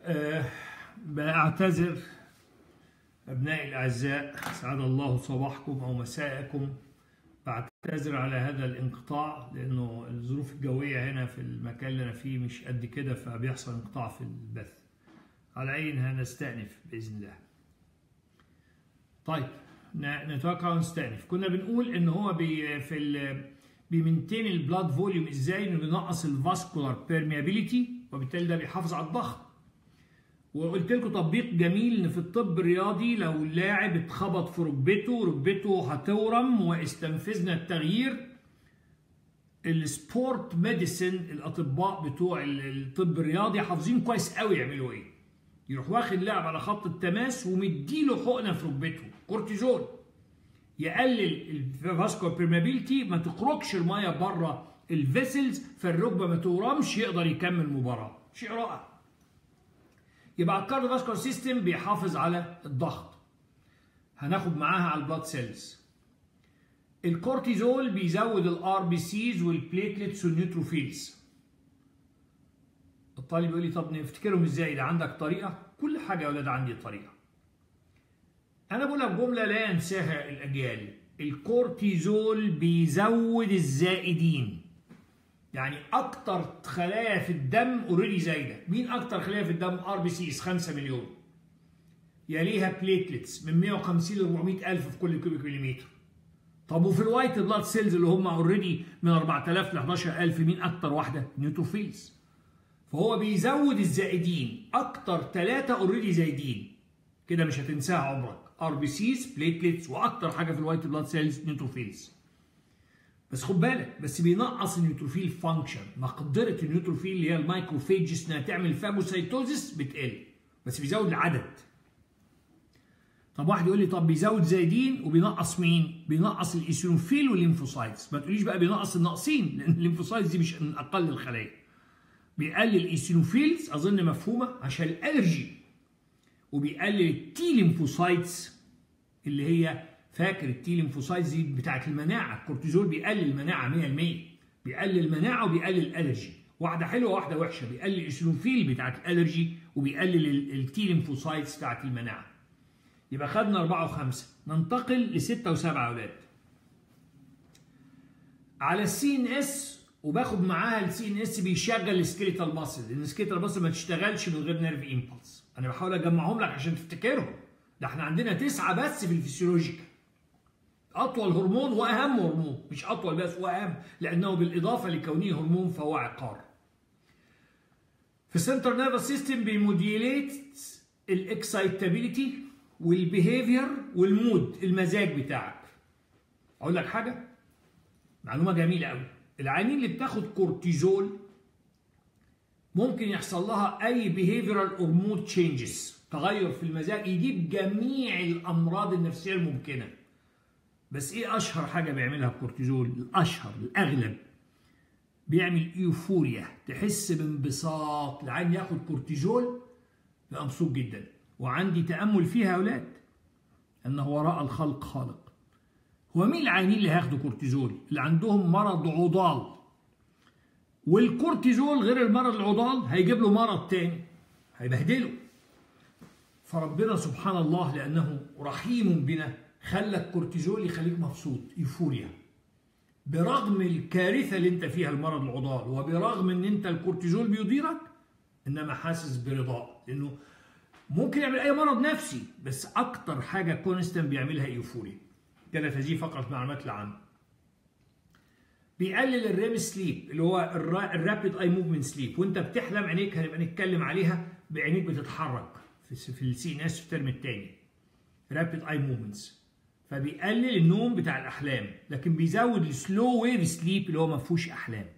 أه بعتذر أبنائي الأعزاء سعد الله صباحكم أو مساءكم بعتذر على هذا الانقطاع لأنه الظروف الجوية هنا في المكان اللي أنا فيه مش قد كده فبيحصل انقطاع في البث على عين هنستأنف بإذن الله طيب نتوقع ونستأنف كنا بنقول إن هو بي في ال بيمنتين البلاد فوليوم ازاي انه بينقص الفاسكولار بيرميابيليتي وبالتالي ده بيحافظ على الضغط وقلت لكم تطبيق جميل ان في الطب الرياضي لو اللاعب اتخبط في ركبته ركبته هتورم واستنفذنا التغيير السبورت ميديسن الاطباء بتوع الطب الرياضي حافظين كويس قوي يعملوا ايه يروح واخد لاعب على خط التماس ومديله حقنه في ركبته كورتيزون يقلل الفاسكولار بيرمابيلتي ما تخرجش الميه بره الفيسلز فالركبه ما تورمش يقدر يكمل المباراه شيء رائع يبقى الكارديوفاسكولار سيستم بيحافظ على الضغط هناخد معاها على البلاد سيلز الكورتيزول بيزود الار بي سيز والبليتلتس والنيوتروفيلز الطالب يقول لي طب نفتكرهم ازاي ده عندك طريقه كل حاجه يا ولاد عندي طريقه انا بقول لك جمله لا ينساها الاجيال الكورتيزول بيزود الزائدين يعني اكتر خلايا في الدم اوريدي زايده مين اكتر خلايا في الدم ار بي سيز 5 مليون يليها بليتلتس من 150 ل 400 الف في كل كيوبيك مليمتر طب وفي الوايت بلاد سيلز اللي هم اوريدي من 4000 ل 11000 مين اكتر واحده نيوتروفيلز فهو بيزود الزائدين اكتر ثلاثه اوريدي زايدين كده مش هتنساها عمرك ار بي سيز بليتلتس واكتر حاجه في الوايت بلاد سيلز نيوتروفيلز بس خد بالك بس بينقص النيوتروفيل فانكشن مقدره النيوتروفيل اللي هي المايكروفيجز انها تعمل فاجوسايتوزيس بتقل بس بيزود العدد طب واحد يقول لي طب بيزود زايدين وبينقص مين؟ بينقص الايسينوفيل والليمفوسايتس ما تقوليش بقى بينقص الناقصين لان الليمفوسايتس دي مش من اقل الخلايا بيقلل الايسينوفيلز اظن مفهومه عشان الالرجي وبيقلل التي ليمفوسايتس اللي هي فاكر التي ليمفوسايتس دي بتاعت المناعه الكورتيزول بيقلل المناعه 100% بيقلل المناعه وبيقلل الالرجي واحده حلوه واحده وحشه بيقلل الايسينوفيل بتاعت الالرجي وبيقلل التي ليمفوسايتس بتاعت المناعه يبقى خدنا أربعة وخمسة ننتقل لستة وسبعة أولاد على السي ان اس وباخد معاها السي ان اس بيشغل السكيليتال ماسل لان السكيليتال ماسل ما تشتغلش من غير نيرف امبلس انا بحاول اجمعهم لك عشان تفتكرهم ده احنا عندنا تسعه بس في الفسيولوجيكال اطول هرمون واهم هرمون مش اطول بس واهم لانه بالاضافه لكونه هرمون فهو عقار في السنتر نيرفس سيستم بيموديليت الاكسايتابيليتي والبيهيفير والمود المزاج بتاعك اقول لك حاجه معلومه جميله قوي العيانين اللي بتاخد كورتيزول ممكن يحصل لها اي behavioral اور مود تشينجز تغير في المزاج يجيب جميع الامراض النفسيه الممكنه بس ايه اشهر حاجه بيعملها الكورتيزول الاشهر الاغلب بيعمل ايوفوريا تحس بانبساط العين ياخد كورتيزول يبقى مبسوط جدا وعندي تامل فيها يا اولاد انه وراء الخلق خالق هو مين العيانين اللي هياخدوا كورتيزول اللي عندهم مرض عضال والكورتيزول غير المرض العضال هيجيب له مرض تاني هيبهدله فربنا سبحان الله لانه رحيم بنا خلى الكورتيزول يخليك مبسوط يوفوريا برغم الكارثه اللي انت فيها المرض العضال وبرغم ان انت الكورتيزول بيضيرك انما حاسس برضاء لانه ممكن يعمل اي مرض نفسي بس اكتر حاجه كونستنت بيعملها ايوفوريا كانت هذه فقط معلومات العامه بيقلل الريم سليب اللي هو الرابيد اي موفمنت سليب وانت بتحلم عينيك هنبقى نتكلم عليها بعينيك بتتحرك في في السي ان اس في الترم الثاني رابيد اي موفمنتس فبيقلل النوم بتاع الاحلام لكن بيزود السلو ويف سليب اللي هو ما فيهوش احلام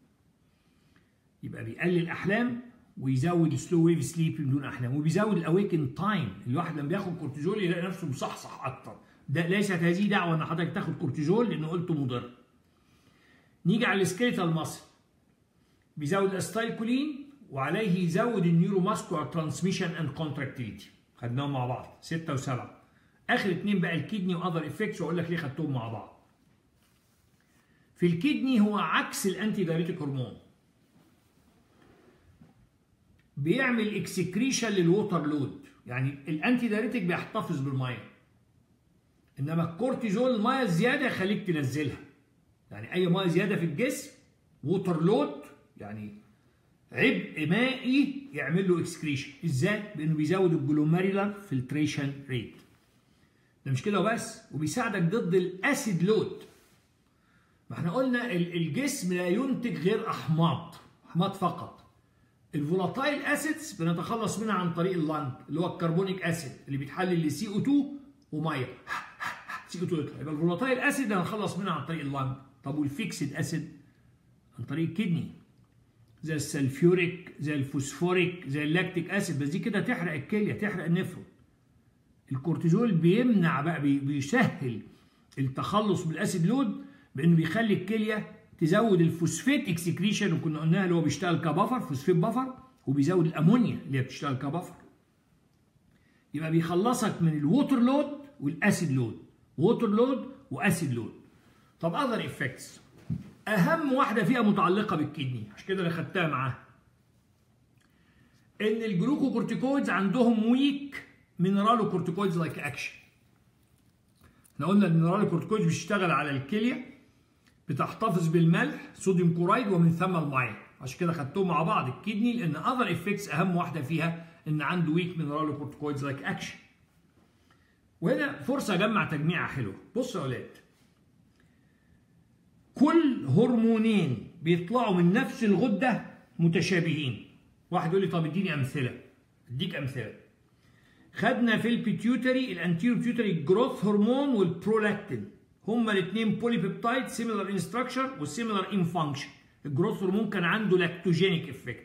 يبقى بيقلل الاحلام ويزود السلو ويف سليب بدون احلام وبيزود الاويكن تايم الواحد لما بياخد كورتيزول يلاقي نفسه مصحصح اكتر ده ليست هذه دعوه ان حضرتك تاخد كورتيزول لانه قلته مضر نيجي على السكيليتال ماسل بيزود الاستايكولين وعليه يزود النيورو ماسكولار ترانسميشن اند كونتراكتيليتي خدناهم مع بعض ستة وسبعة اخر اتنين بقى الكدني واذر افكتس واقول لك ليه خدتهم مع بعض في الكدني هو عكس الانتي دايريتيك هرمون بيعمل اكسكريشن للووتر لود يعني الانتي دايريتك بيحتفظ بالميه انما الكورتيزول الميه الزياده يخليك تنزلها يعني اي ميه زياده في الجسم ووتر لود يعني عبء مائي يعمل له اكسكريشن ازاي بانه بيزود الجلوميرولار فلتريشن ريت ده مش كده وبس وبيساعدك ضد الاسيد لود ما احنا قلنا الجسم لا ينتج غير احماض احماض فقط الفولاتايل اسيدز بنتخلص منها عن طريق اللنج اللي هو الكربونيك اسيد اللي بيتحلل لسي او 2 وميه سي او 2 يطلع يبقى الفولاتايل اسيد هنخلص منها عن طريق اللنج طب والفيكسد اسيد عن طريق الكدني زي السلفيوريك زي الفوسفوريك زي اللاكتيك اسيد بس دي كده تحرق الكليه تحرق النفرون الكورتيزول بيمنع بقى بيسهل التخلص بالاسيد لود بانه بيخلي الكليه تزود الفوسفيت اكسكريشن اللي كنا قلناها اللي هو بيشتغل كبفر فوسفيت بفر وبيزود الامونيا اللي هي بتشتغل كبفر يبقى بيخلصك من الووتر لود والاسيد لود ووتر لود واسيد لود طب اذر افكتس اهم واحده فيها متعلقه بالكدني عشان كده انا خدتها معاها ان الجلوكوكورتيكويدز عندهم ويك مينرالو كورتيكويدز لايك اكشن احنا قلنا المينرالو كورتيكويدز بتشتغل على الكليه بتحتفظ بالملح صوديوم كورايد ومن ثم الميه عشان كده خدتهم مع بعض الكدني لان اذر افكتس اهم واحده فيها ان عنده ويك مينرالو كورتيكويدز لايك اكشن وهنا فرصه اجمع تجميعه حلوه بصوا يا اولاد كل هرمونين بيطلعوا من نفس الغده متشابهين واحد يقول لي طب اديني امثله اديك امثله خدنا في البيتيوتري الانتيرو بيتيوتري جروث هرمون والبرولاكتين هما الاثنين بولي بيبتايد سيميلر ان ستراكشر وسيميلر ان فانكشن الجروث هرمون كان عنده لاكتوجينيك افكت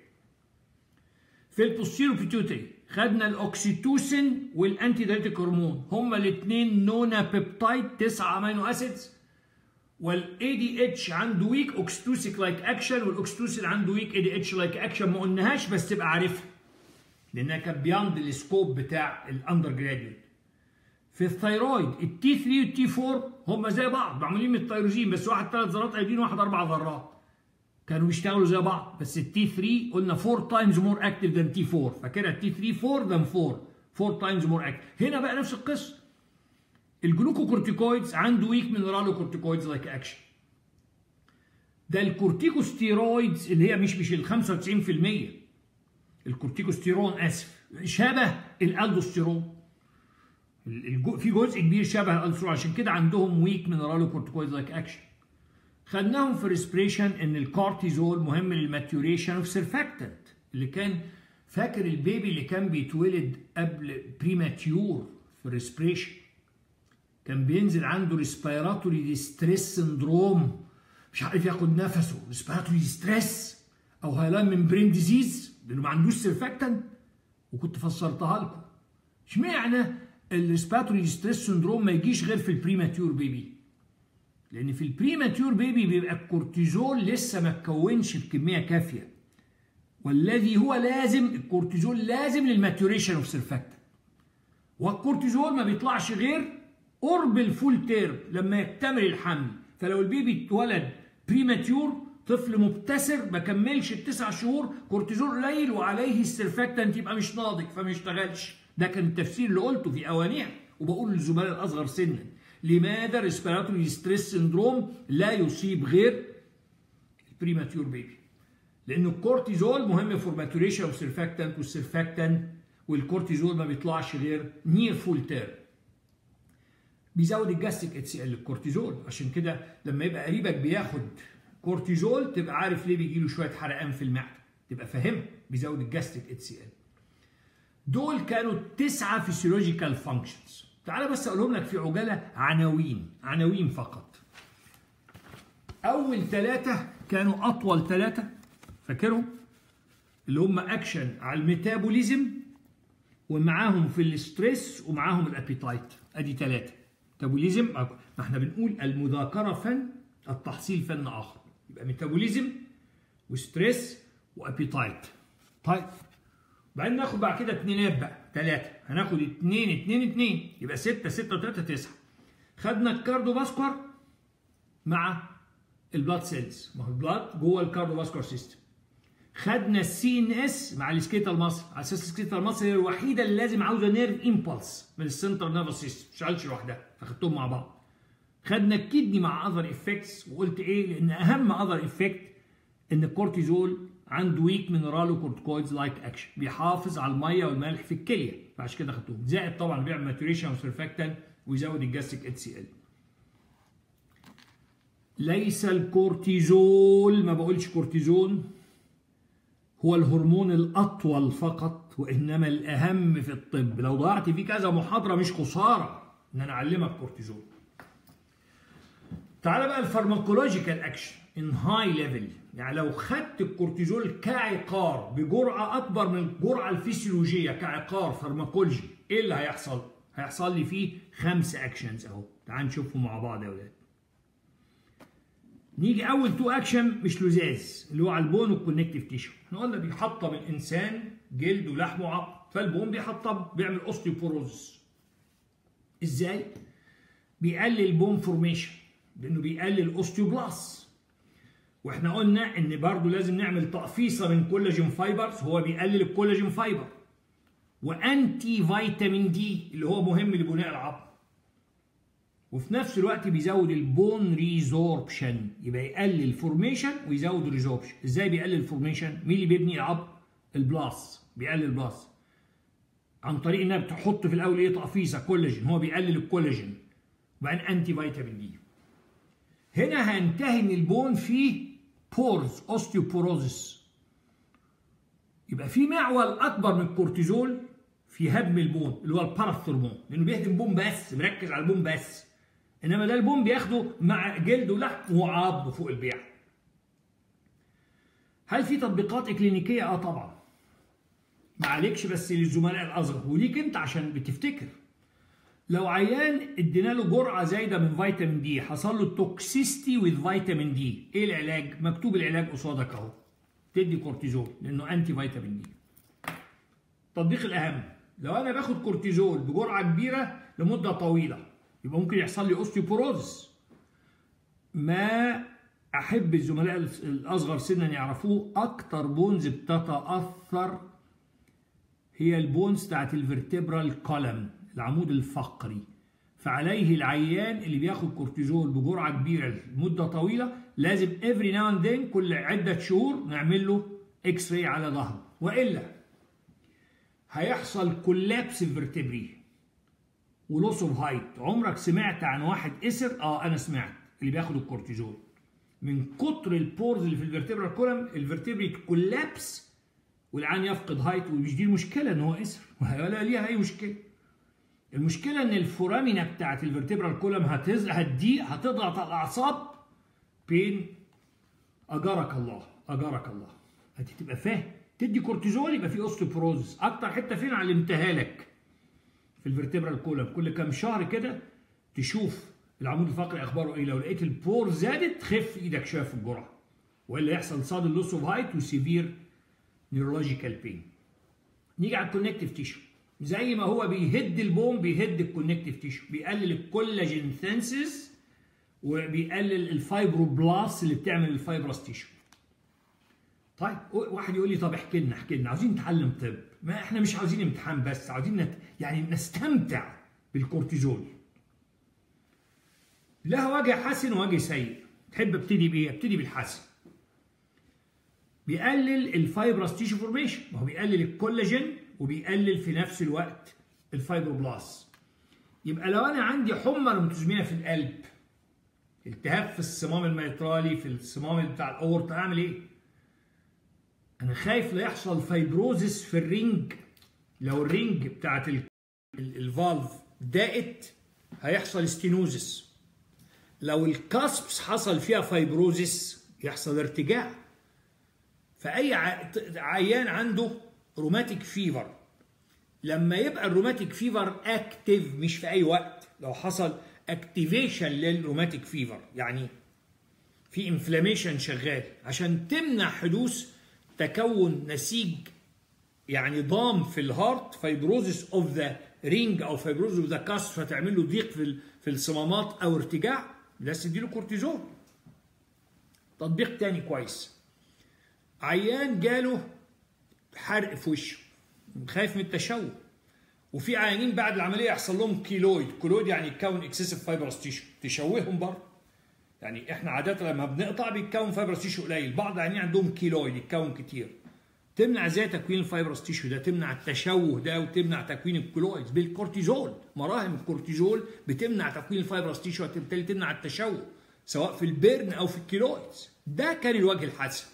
في البوستيرو بيتيوتري خدنا الاوكسيتوسين والانتي دايتيك هرمون هما الاثنين نونا بيبتايد 9 امينو اسيدز والاي دي اتش عنده ويك اوكسيتوسيك لايك اكشن والاوكسيتوسين عنده ويك اي دي اتش لايك اكشن ما قلناهاش بس تبقى عارفها لانها كانت بياند السكوب بتاع الاندر جراديوت في الثيرويد التي 3 والتي 4 هم زي بعض معمولين من التيروزين بس واحد ثلاث ذرات ايودين وواحد اربع ذرات كانوا بيشتغلوا زي بعض بس التي 3 قلنا 4 تايمز مور اكتف ذان تي 4 فكده التي 3 4 ذان 4 4 تايمز مور اكتف هنا بقى نفس القصه الجلوكوكورتيكويدز عنده ويك مينرالو كورتيكويدز لايك اكشن ده الكورتيكوستيرويدز اللي هي مش مش ال 95% الكورتيكوستيرون اسف شبه الالدوستيرون في جزء كبير شبه الالدوستيرون عشان كده عندهم ويك مينرالو كورتيكويدز لايك اكشن خدناهم في ريسبريشن ان الكورتيزول مهم للماتيوريشن اوف سيرفاكتنت اللي كان فاكر البيبي اللي كان بيتولد قبل بريماتيور في الريسبريشن كان بينزل عنده ريسبيراتوري ديستريس سندروم مش عارف ياخد نفسه ريسبيراتوري ديستريس او هيلان ممبرين ديزيز لانه ما عندوش سيرفاكتنت وكنت فسرتها لكم اشمعنى الريسبيراتوري ديستريس سندروم ما يجيش غير في البريماتيور بيبي لان في البريماتيور بيبي بيبقى الكورتيزول لسه ما اتكونش بكميه كافيه والذي هو لازم الكورتيزول لازم للماتوريشن اوف سيرفاكتنت والكورتيزول ما بيطلعش غير قرب الفول تيرم لما يكتمل الحمل فلو البيبي اتولد بريماتيور طفل مبتسر ما كملش التسع شهور كورتيزول قليل وعليه السيرفاكتنت يبقى مش ناضج فما يشتغلش ده كان التفسير اللي قلته في اوانيه وبقول للزملاء الاصغر سنا لماذا ريسبيراتوري ستريس سندروم لا يصيب غير البريماتيور بيبي لان الكورتيزول مهم فور ماتوريشن اوف سيرفاكتنت والسيرفاكتنت والكورتيزول ما بيطلعش غير نير فول تيرم بيزود الجاستيك اتش سي ال الكورتيزول عشان كده لما يبقى قريبك بياخد كورتيزول تبقى عارف ليه بيجي له شويه حرقان في المعده تبقى فاهم بيزود الجاستيك اتش سي ال دول كانوا تسعه فيسيولوجيكال فانكشنز تعالى بس اقولهم لك في عجاله عناوين عناوين فقط اول ثلاثه كانوا اطول ثلاثه فاكرهم اللي هم اكشن على الميتابوليزم ومعاهم في الاستريس ومعاهم الابيتايت ادي ثلاثه ميتابوليزم ما احنا بنقول المذاكره فن التحصيل فن اخر يبقى ميتابوليزم وستريس وابيتايت طيب بعدين ناخد بعد كده اثنينات بقى ثلاثه هناخد اثنين اثنين اثنين يبقى ستة ستة وثلاثة تسعة خدنا الكاردو فاسكولار مع البلاد سيلز ما هو البلاد جوه الكاردو فاسكولار سيستم خدنا السي ان اس مع السكيتال ماسل على اساس السكيتال ماسل هي الوحيده اللي لازم عاوزه نيرف امبلس من السنترال نيرفس سيستم ما تشتغلش لوحدها فخدتهم مع بعض خدنا الكدني مع اذر افكتس وقلت ايه لان اهم اذر افكت ان الكورتيزول عنده ويك مينرالو كورتيكويدز لايك اكشن بيحافظ على الميه والملح في الكليه فعشان كده خدتهم زائد طبعا بيعمل ماتوريشن وسرفاكتن ويزود الجاستيك اتش سي ال ليس الكورتيزول ما بقولش كورتيزون هو الهرمون الأطول فقط وإنما الأهم في الطب لو ضيعت فيه كذا محاضرة مش خسارة إن أنا أعلمك كورتيزون تعال بقى الفارماكولوجيكال أكشن إن هاي ليفل يعني لو خدت الكورتيزول كعقار بجرعة أكبر من الجرعة الفسيولوجية كعقار فارماكولوجي إيه اللي هيحصل؟ هيحصل لي فيه خمس أكشنز أهو تعال نشوفهم مع بعض يا ولاد نيجي اول تو اكشن مش لزاز اللي هو على البون والكونكتيف تيشو احنا قلنا بيحطم الانسان جلد ولحم وعظم فالبون بيحطم بيعمل اوستيوبوروزس ازاي بيقلل البون فورميشن لانه بيقلل اوستيوبلاس واحنا قلنا ان برضه لازم نعمل تقفيصه من كولاجين فايبرز هو بيقلل الكولاجين فايبر وانتي فيتامين دي اللي هو مهم لبناء العظم وفي نفس الوقت بيزود البون ريزوربشن يبقى يقلل الفورميشن ويزود الريزوربشن ازاي بيقلل الفورميشن مين اللي بيبني العظم البلاس بيقلل البلاس عن طريق انها بتحط في الاول ايه تقفيصه كولاجين هو بيقلل الكولاجين وبعدين انتي فيتامين دي هنا هينتهي ان البون فيه بورز اوستيوبوروزس يبقى في معول اكبر من الكورتيزول في هدم البون اللي هو الباراثرمون لانه بيهدم بون بس مركز على البون بس انما ده البون بياخده مع جلد ولحم وعظم فوق البيع هل في تطبيقات اكلينيكيه اه طبعا ما عليكش بس للزملاء الاصغر وليك انت عشان بتفتكر لو عيان ادينا له جرعه زايده من فيتامين دي حصل له توكسيستي وذ فيتامين دي ايه العلاج مكتوب العلاج قصادك اهو تدي كورتيزون لانه انتي فيتامين دي التطبيق الاهم لو انا باخد كورتيزول بجرعه كبيره لمده طويله يبقى ممكن يحصل لي اوستيوبوروز ما احب الزملاء الاصغر سنا يعرفوه اكتر بونز بتتاثر هي البونز بتاعت الفرتبرال كولم العمود الفقري فعليه العيان اللي بياخد كورتيزول بجرعه كبيره لمده طويله لازم افري ناو اند ذن كل عده شهور نعمل له اكس راي على ظهره والا هيحصل كولابس الفرتبري ولوس اوف هايت عمرك سمعت عن واحد اسر اه انا سمعت اللي بياخد الكورتيزول من كتر البورز اللي في الفرتبرال كولم الفرتبري كولابس والعين يفقد هايت ومش دي المشكله ان هو اسر ولا ليها اي مشكله المشكله ان الفورامينا بتاعت الفرتبرال كولم هتز هتضيق هتضغط على الاعصاب بين اجرك الله اجرك الله هتبقى فاهم تدي كورتيزول يبقى في اوستيوبروزس اكتر حته فين علمتها لك في الفرتبرال كولم كل كام شهر كده تشوف العمود الفقري اخباره ايه لو لقيت البور زادت خف ايدك شويه في الجرعه والا يحصل صاد لوس اوف هايت وسيفير نيورولوجيكال بين نيجي على الكونكتيف تيشو زي ما هو بيهد البوم بيهد الكونكتيف تيشو بيقلل الكولاجين ثانسز وبيقلل الفايبروبلاست اللي بتعمل الفايبرس تيشو طيب واحد يقول لي طب احكي لنا احكي لنا عاوزين نتعلم طب ما احنا مش عاوزين امتحان بس عاوزين نت... يعني نستمتع بالكورتيزول لها وجه حسن ووجه سيء تحب ابتدي بايه ابتدي بالحسن بيقلل الفايبرس تيشو فورميشن ما هو بيقلل الكولاجين وبيقلل في نفس الوقت الفايبروبلاست يبقى لو انا عندي حمى روماتيزميه في القلب التهاب في الصمام الميترالي في الصمام بتاع الاورطه اعمل ايه انا خايف لا يحصل فايبروزس في الرينج لو الرينج بتاعت الفالف ضاقت هيحصل ستينوزس لو الكاسبس حصل فيها فايبروزس يحصل ارتجاع فاي عيان عنده روماتيك فيفر لما يبقى الروماتيك فيفر اكتف مش في اي وقت لو حصل اكتيفيشن للروماتيك فيفر يعني في انفلاميشن شغال عشان تمنع حدوث تكون نسيج يعني ضام في الهارت فايبروزس اوف ذا رينج او فايبروزس اوف ذا كاست فتعمل له ضيق في في الصمامات او ارتجاع لازم تديله كورتيزون تطبيق تاني كويس عيان جاله حرق في وشه خايف من التشوه وفي عيانين بعد العمليه يحصل لهم كيلويد كيلويد يعني يتكون اكسسيف فايبرس تيشو تشوههم برضه يعني احنا عاده لما بنقطع بيتكون فايبرس تيشو قليل بعض العيانين عندهم كيلويد يتكون كتير تمنع ازاي تكوين الفايبرس تيشو ده تمنع التشوه ده وتمنع تكوين الكلويدز بالكورتيزول مراهم الكورتيزول بتمنع تكوين الفايبرس تيشو وبالتالي تمنع التشوه سواء في البيرن او في الكيلويدز ده كان الوجه الحسن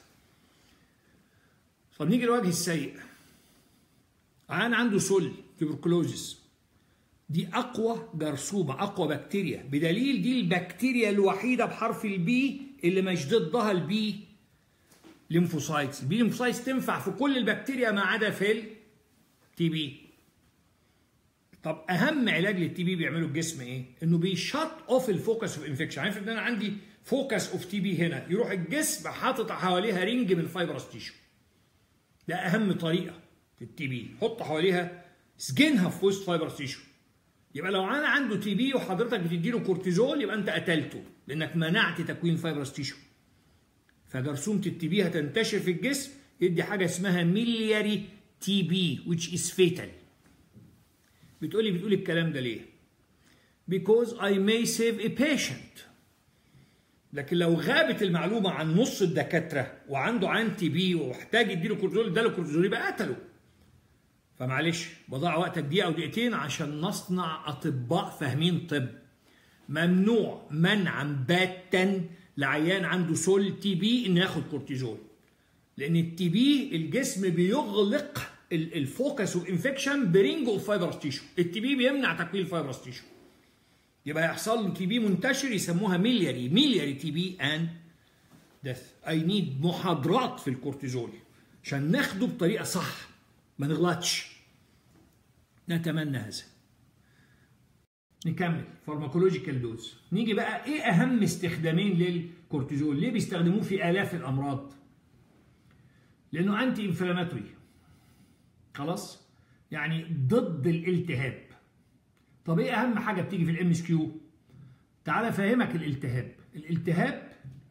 طب نيجي للوجه السيء عيان عنده سل تبركلوزيس دي اقوى جرثومه اقوى بكتيريا بدليل دي البكتيريا الوحيده بحرف البي اللي مش ضدها البي ليمفوسايتس البي ليمفوسايتس تنفع في كل البكتيريا ما عدا في التي بي طب اهم علاج للتي بي بيعمله الجسم ايه انه بيشط اوف الفوكس اوف انفكشن عارف ان انا عندي فوكس اوف تي بي هنا يروح الجسم حاطط حواليها رينج من فايبرس تيشو ده اهم طريقه في التي بي حط حواليها سجنها في وسط فايبرس تيشو يبقى لو انا عنده تي بي وحضرتك بتديله كورتيزول يبقى انت قتلته لانك منعت تكوين فايبرس تيشو فجرثومه التي بي هتنتشر في الجسم يدي حاجه اسمها ملياري تي بي which is fatal بتقولي بتقولي الكلام ده ليه because I may save a patient لكن لو غابت المعلومه عن نص الدكاتره وعنده عن تي بي واحتاج يديله كورتيزول اداله كورتيزول يبقى قتله فمعلش بضيع وقتك دقيقه او دقيقتين عشان نصنع اطباء فاهمين طب ممنوع منعا باتا لعيان عنده سول تي بي انه ياخد كورتيزول لان التي بي الجسم بيغلق الفوكس والانفكشن برينج اوف فايبرس تيشو التي بي بيمنع تكوين الفايبرس تيشو يبقى يحصل له تي بي منتشر يسموها ميلياري ميلياري تي بي اند ديث اي نيد محاضرات في الكورتيزول عشان ناخده بطريقه صح ما نغلطش نتمنى هذا نكمل فارماكولوجيكال دوز نيجي بقى ايه اهم استخدامين للكورتيزول ليه بيستخدموه في الاف الامراض لانه انتي انفلاماتوري خلاص يعني ضد الالتهاب طب ايه اهم حاجه بتيجي في الام اس كيو تعالى افهمك الالتهاب الالتهاب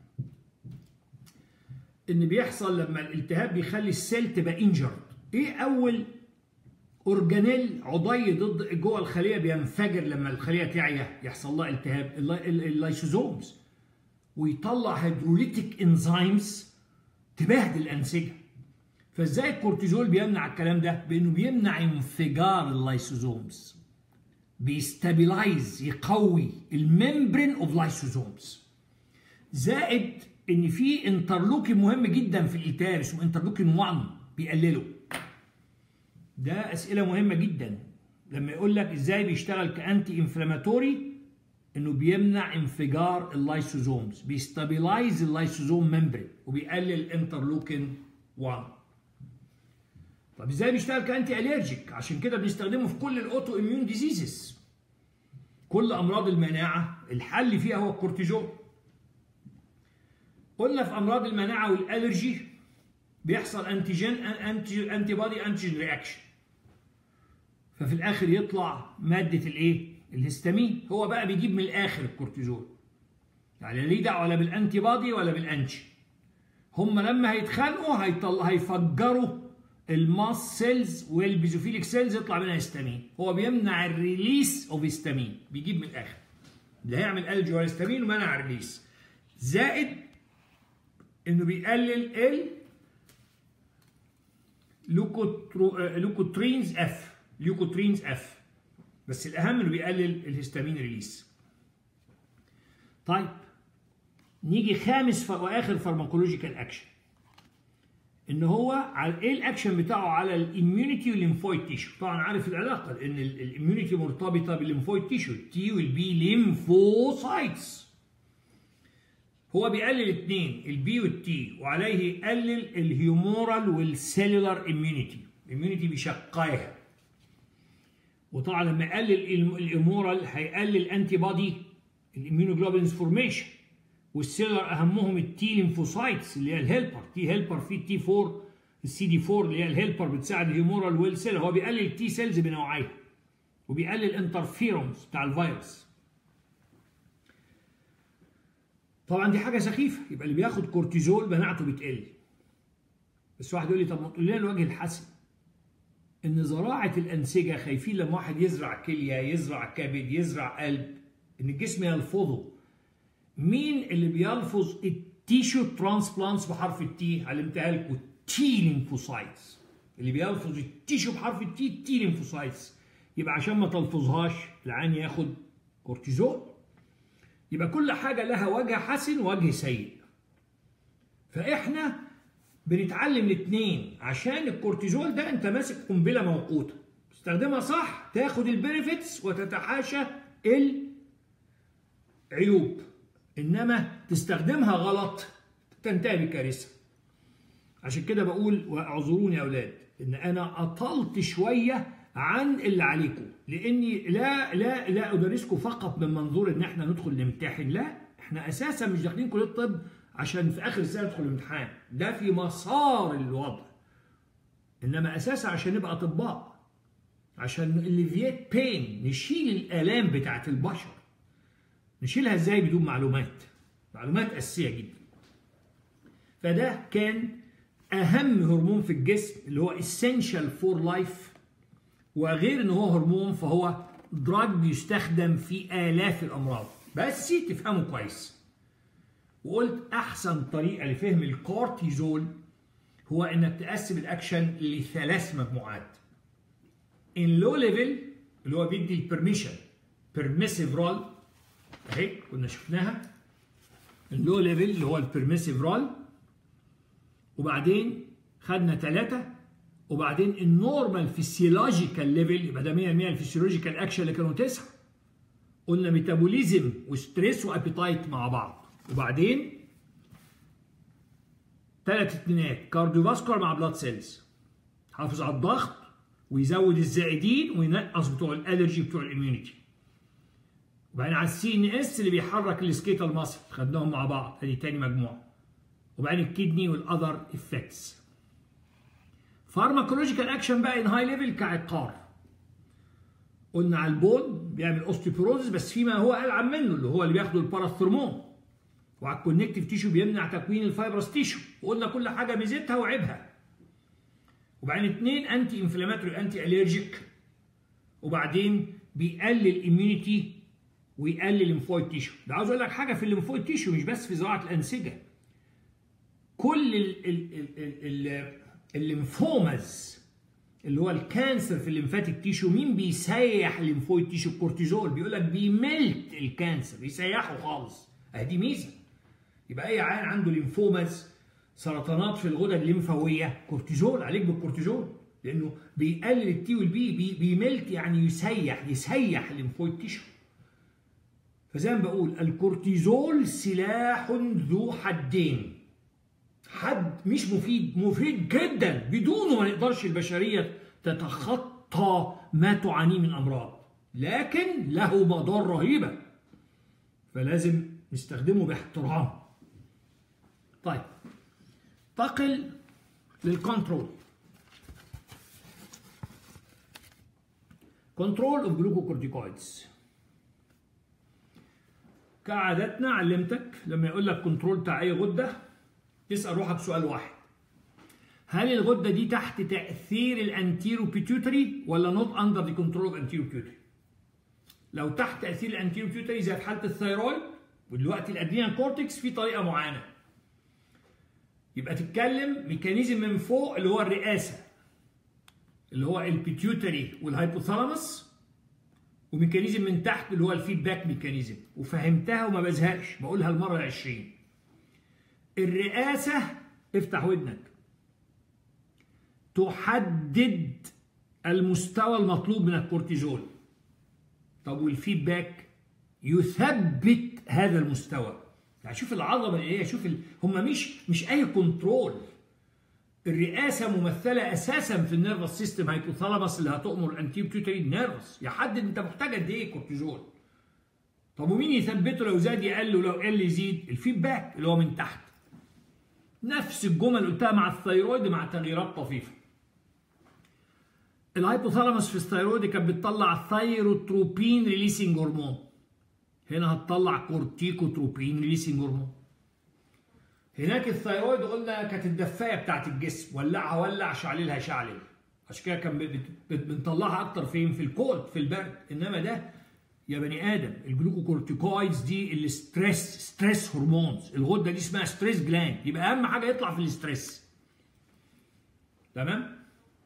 ان بيحصل لما الالتهاب بيخلي السيل تبقى انجرد ايه اول اورجانيل عضي ضد جوه الخليه بينفجر لما الخليه تعيا يحصل لها التهاب اللايسوزومز ويطلع هيدروليتيك انزيمز تبهدل الانسجه فازاي الكورتيزول بيمنع الكلام ده بانه بيمنع انفجار اللايسوزومز بيستابلايز يقوي الممبرين اوف لايسوزومز زائد ان في انترلوكين مهم جدا في الالتهاب اسمه انترلوكين 1 بيقلله ده اسئله مهمه جدا لما يقول لك ازاي بيشتغل كانتي انفلاماتوري انه بيمنع انفجار اللايسوزومز بيستابلايز اللايسوزوم ممبرين وبيقلل الانترلوكين 1 طب ازاي بيشتغل كانتي اليرجيك عشان كده بنستخدمه في كل الاوتو اميون ديزيزز كل امراض المناعه الحل فيها هو الكورتيزول قلنا في امراض المناعه والالرجي بيحصل انتيجين انتي انتي بادي انتيجين رياكشن ففي الاخر يطلع ماده الايه الهستامين هو بقى بيجيب من الاخر الكورتيزول يعني ليه دعوه ولا بالانتي بادي ولا بالانتي هم لما هيتخانقوا هيطلع هيفجروا الماس سيلز والبيزوفيليك سيلز يطلع منها هستامين هو بيمنع الريليس اوف هستامين بيجيب من الاخر اللي هيعمل الجي هستامين ومنع الريليس زائد انه بيقلل ال لوكوترينز اف لوكوترينز اف بس الاهم انه بيقلل الهستامين ريليس طيب نيجي خامس واخر فارماكولوجيكال اكشن ان هو على ايه الاكشن بتاعه على الاميونيتي والليمفويد تيشو طبعا عارف العلاقه لان الاميونيتي مرتبطه بالليمفويد تيشو التي والبي ليمفوسايتس هو بيقلل الاثنين البي والتي وعليه يقلل الهيومورال والسيلولار اميونيتي الاميونيتي بيشقاها وطبعا لما يقلل الامورال هيقلل الانتي بودي الاميونوجلوبينز فورميشن والسيلر اهمهم التي ليمفوسايتس اللي هي الهيلبر تي هيلبر في تي 4 السي دي 4 اللي هي الهيلبر بتساعد الهيمورال ويل سيل هو بيقلل التي سيلز بنوعيها وبيقلل الانترفيرونس بتاع الفيروس طبعا دي حاجه سخيفه يبقى اللي بياخد كورتيزول مناعته بتقل بس واحد يقول لي طب ما تقول لنا الوجه الحسن ان زراعه الانسجه خايفين لما واحد يزرع كليه يزرع كبد يزرع قلب ان الجسم يلفظه مين اللي بيلفظ التيشو ترانسبلانتس بحرف التي علمتها لكم تي ليمفوسايتس اللي بيلفظ التيشو بحرف التي تي ليمفوسايتس يبقى عشان ما تلفظهاش العين ياخد كورتيزون يبقى كل حاجه لها وجه حسن ووجه سيء فاحنا بنتعلم الاثنين عشان الكورتيزول ده انت ماسك قنبله موقوته تستخدمها صح تاخد البنفيتس وتتحاشى العيوب انما تستخدمها غلط تنتهي بكارثه عشان كده بقول واعذروني يا اولاد ان انا اطلت شويه عن اللي عليكم لاني لا لا لا ادرسكم فقط من منظور ان احنا ندخل نمتحن لا احنا اساسا مش داخلين كليه الطب عشان في اخر السنه ندخل الامتحان ده في مسار الوضع انما اساسا عشان نبقى اطباء عشان الليفيات بين نشيل الالام بتاعت البشر نشيلها ازاي بدون معلومات معلومات اساسيه جدا فده كان اهم هرمون في الجسم اللي هو essential for life وغير ان هو هرمون فهو دراج بيستخدم في الاف الامراض بس تفهمه كويس وقلت احسن طريقه لفهم الكورتيزول هو انك تقسم الاكشن لثلاث مجموعات ان لو ليفل اللي هو بيدي البرميشن بيرميسيف رول اهي كنا شفناها اللو ليفل اللي هو البرميسيف رول وبعدين خدنا ثلاثه وبعدين النورمال فيسيولوجيكال ليفل يبقى ده 100% الفيسيولوجيكال اكشن اللي كانوا تسعه قلنا ميتابوليزم وستريس وابيتايت مع بعض وبعدين ثلاث اتنينات كارديوفاسكولار مع بلاد سيلز حافظ على الضغط ويزود الزائدين وينقص بتوع الالرجي بتوع الاميونيتي وبعدين على السي ان اس اللي بيحرك السكيتال ماسل خدناهم مع بعض ادي تاني مجموعه وبعدين الكدني والاذر افكتس فارماكولوجيكال اكشن بقى ان هاي ليفل كعقار قلنا على البون بيعمل اوستيوبروزس بس فيما هو العب منه اللي هو اللي بياخده الباراثرمون وعلى الكونكتيف تيشو بيمنع تكوين الفايبرس تيشو وقلنا كل حاجه ميزتها وعيبها وبعدين اثنين انتي انفلاماتوري انتي اليرجيك وبعدين بيقلل الاميونيتي ويقلل الليمفويد تيشو ده عاوز اقول لك حاجه في الليمفويد تيشو مش بس في زراعه الانسجه كل ال ال ال ال الليمفوماز اللي هو الكانسر في الليمفاتيك تيشو مين بيسيح الليمفويد تيشو الكورتيزول بيقول لك بيملت الكانسر بيسيحه خالص اهي ميزه يبقى اي عيان عنده ليمفوماز سرطانات في الغدد الليمفاويه كورتيزول عليك بالكورتيزول لانه بيقلل التي والبي بي بيملت يعني يسيح يسيح الليمفويد تيشو فزي ما بقول الكورتيزول سلاح ذو حدين حد مش مفيد مفيد جدا بدونه ما نقدرش البشريه تتخطى ما تعانيه من امراض لكن له مضار رهيبه فلازم نستخدمه باحترام طيب تقل للكنترول كنترول اوف جلوكوكورتيكويدز كعادتنا علمتك لما يقول لك كنترول بتاع اي غده تسال روحك سؤال واحد هل الغده دي تحت تاثير الانتيرو بيتيوتري ولا نوت اندر ذا كنترول اوف انتيرو بيتيوتري لو تحت تاثير الانتيرو بيتيوتري زي في حاله الثيرويد ودلوقتي الادرينال كورتكس في طريقه معينه يبقى تتكلم ميكانيزم من فوق اللي هو الرئاسه اللي هو البيتيوتري والهايبوثالاموس وميكانيزم من تحت اللي هو الفيدباك ميكانيزم وفهمتها وما بزهقش بقولها المره العشرين الرئاسه افتح ودنك تحدد المستوى المطلوب من الكورتيزول طب والفيدباك يثبت هذا المستوى يعني شوف العظمه ايه شوف ال... هم مش مش اي كنترول الرئاسه ممثله اساسا في النيرفس سيستم هايبوثالاموس اللي هتؤمر الانتي بيوتري نيرفس يحدد انت محتاج قد ايه كورتيزول طب ومين يثبته لو زاد يقل ولو قل يزيد الفيدباك اللي هو من تحت نفس الجمل اللي قلتها مع الثيرويد مع تغييرات طفيفه الهايبوثالاموس في الثيرويد كانت بتطلع ثايروتروبين ريليسنج هرمون هنا هتطلع كورتيكوتروبين ريليسنج هرمون هناك الثيرويد قلنا كانت الدفايه بتاعت الجسم ولعها ولع شعللها شعلل عشان كده كان بت- بت- بنطلعها اكتر فين في الكولد في البرد انما ده يا بني ادم الجلوكوكورتيكويدز دي الستريس ستريس هرمونز الغده دي اسمها ستريس جلاند يبقى اهم حاجه يطلع في الاستريس تمام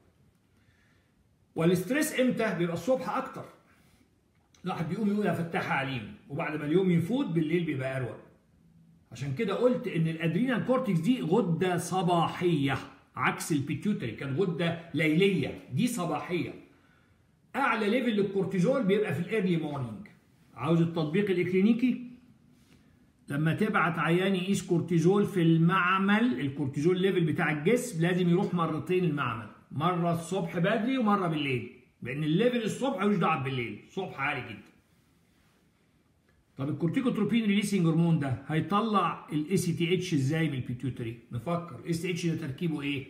والستريس امتى بيبقى الصبح اكتر الواحد بيقوم يقول يا فتاح عليم وبعد ما اليوم يفوت بالليل بيبقى اروق عشان كده قلت ان الادرينال كورتكس دي غده صباحيه عكس البيتيوتري كان غده ليليه دي صباحيه اعلى ليفل للكورتيزول بيبقى في الايرلي مورنينج عاوز التطبيق الاكلينيكي لما تبعت عيان يقيس كورتيزول في المعمل الكورتيزول ليفل بتاع الجسم لازم يروح مرتين المعمل مره الصبح بدري ومره بالليل لان الليفل الصبح ملوش دعوه بالليل الصبح عالي جدا طب الكورتيكوتروبين ريليسنج هرمون ده هيطلع الاي سي تي اتش ازاي من البيتيوتري نفكر الاي سي اتش ده تركيبه ايه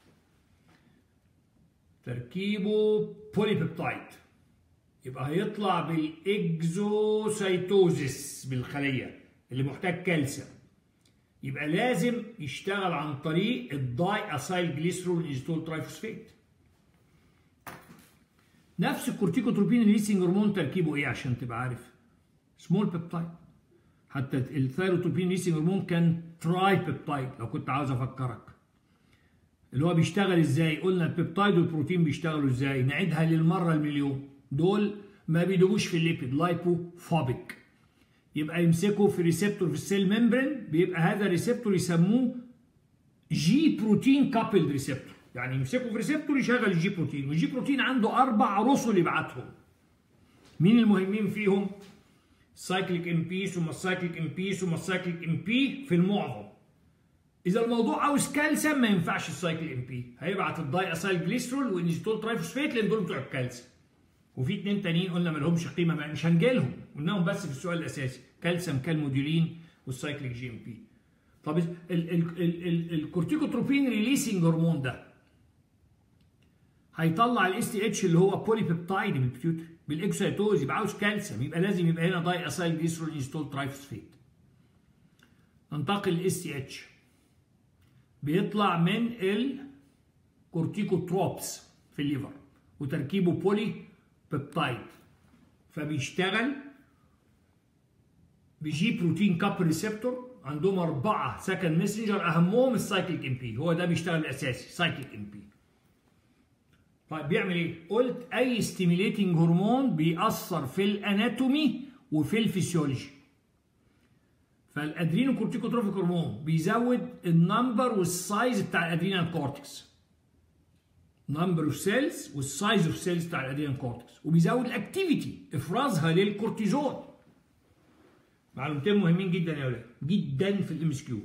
تركيبه بولي بيبتايد يبقى هيطلع بالاكزوسايتوزيس بالخليه اللي محتاج كالسيوم يبقى لازم يشتغل عن طريق الداي اسايل جليسرول انستول ترايفوسفيت نفس الكورتيكوتروبين ريليسنج هرمون تركيبه ايه عشان تبقى عارف سمول بيبتايد حتى الثايروتروبين ريليسنج هرمون كان تراي بيبتايد لو كنت عاوز افكرك اللي هو بيشتغل ازاي قلنا البيبتايد والبروتين بيشتغلوا ازاي نعيدها للمره المليون دول ما بيدوبوش في الليبيد لايبوفوبيك يبقى يمسكوا في ريسبتور في السيل ممبرين بيبقى هذا الريسبتور يسموه جي بروتين كابلد ريسبتور يعني يمسكوا في ريسبتور يشغل الجي بروتين والجي بروتين عنده اربع رسل يبعتهم مين المهمين فيهم سايكليك ام بي ثم السايكليك ام بي ثم السايكليك ام بي في المعظم اذا الموضوع عاوز كالسيوم ما ينفعش السايكل ام بي هيبعت الداي اسايل جليسرول وانستول ترايفوسفيت لان دول بتوع الكالسيوم وفي اتنين تانيين قلنا ما لهمش قيمه ما مش هنجيلهم قلناهم بس في السؤال الاساسي كالسيوم كالموديولين والسايكليك جي ام بي طب ال- ال- ال- ال- الكورتيكوتروبين ريليسنج هرمون ده هيطلع الاس تي اتش اللي هو بولي بيبتايد بالبيوتري بالاكسيتوز يبقى عاوز كالسيوم يبقى لازم يبقى هنا داي اسايل جليسرول انستول ترايفوسفيت ننتقل للاس تي اتش بيطلع من الكورتيكوتروبس في الليفر وتركيبه بولي بيبتايد فبيشتغل بيجي بروتين كاب ريسبتور عندهم أربعة سكند ميسنجر أهمهم السايكليك ام بي هو ده بيشتغل الأساسي سايكليك ام بي طيب بيعمل ايه؟ قلت أي ستيميليتنج هرمون بيأثر في الأناتومي وفي الفسيولوجي فالادرينو كورتيكوتروفيك هرمون بيزود النمبر والسايز بتاع الادرينال كورتكس نمبر اوف سيلز والسايز اوف سيلز بتاع الادرينال كورتكس وبيزود الاكتيفيتي افرازها للكورتيزول معلومتين مهمين جدا يا ولاد جدا في الام اس كيو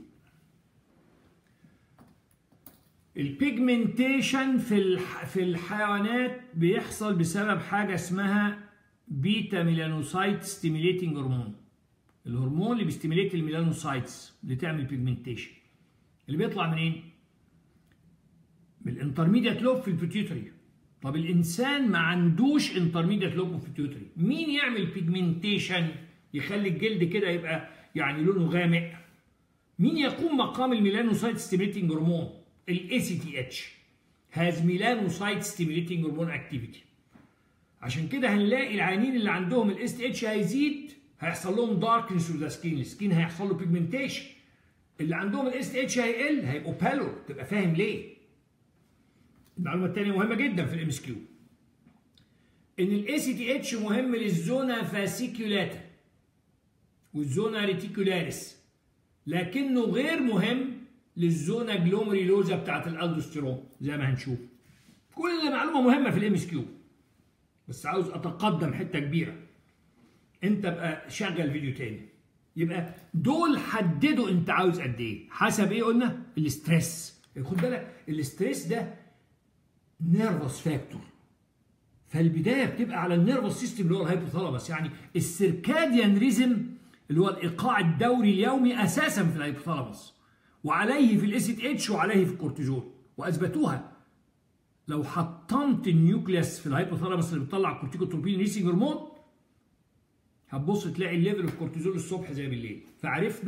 البيجمنتيشن في الح... في الحيوانات بيحصل بسبب حاجه اسمها بيتا ميلانوسايت ستيميليتنج هرمون الهرمون اللي بيستيميليت الميلانوسايتس اللي تعمل بيجمنتيشن اللي بيطلع منين؟ من الانترميديات لوب في البيتيوتري طب الانسان ما عندوش انترميديات لوب في البيتيوتري مين يعمل بيجمنتيشن يخلي الجلد كده يبقى يعني لونه غامق مين يقوم مقام الميلانوسايت ستيميليتنج هرمون الاي سي تي اتش هاز ميلانوسايت ستيميليتنج هرمون اكتيفيتي عشان كده هنلاقي العيانين اللي عندهم الاس تي اتش هيزيد هيحصل لهم داركنس اوف ذا سكين السكين هيحصل له بيجمنتيشن اللي عندهم الاس تي اتش هيقل هيبقوا بالو تبقى فاهم ليه المعلومه الثانيه مهمه جدا في الام اس كيو ان الاي سي تي اتش مهم للزونا فاسيكولاتا والزونا ريتيكولاريس لكنه غير مهم للزونا جلوميريلوزا بتاعت الالدوستيرون زي ما هنشوف كل ده معلومه مهمه في الام اس كيو بس عاوز اتقدم حته كبيره انت بقى شغل فيديو تاني يبقى دول حددوا انت عاوز قد ايه حسب ايه قلنا الاستريس خد بالك الاستريس ده نيرفس فاكتور فالبدايه بتبقى على النيرفس سيستم اللي هو الهايبوثالاموس يعني السيركاديان ريزم اللي هو الايقاع الدوري اليومي اساسا في الهايبوثالاموس وعليه في الاس اتش وعليه في الكورتيزول واثبتوها لو حطمت النيوكليس في الهايبوثالاموس اللي بتطلع كورتيكوتروبين ريسنج هرمون هتبص تلاقي الليفل اوف كورتيزول الصبح زي بالليل فعرفنا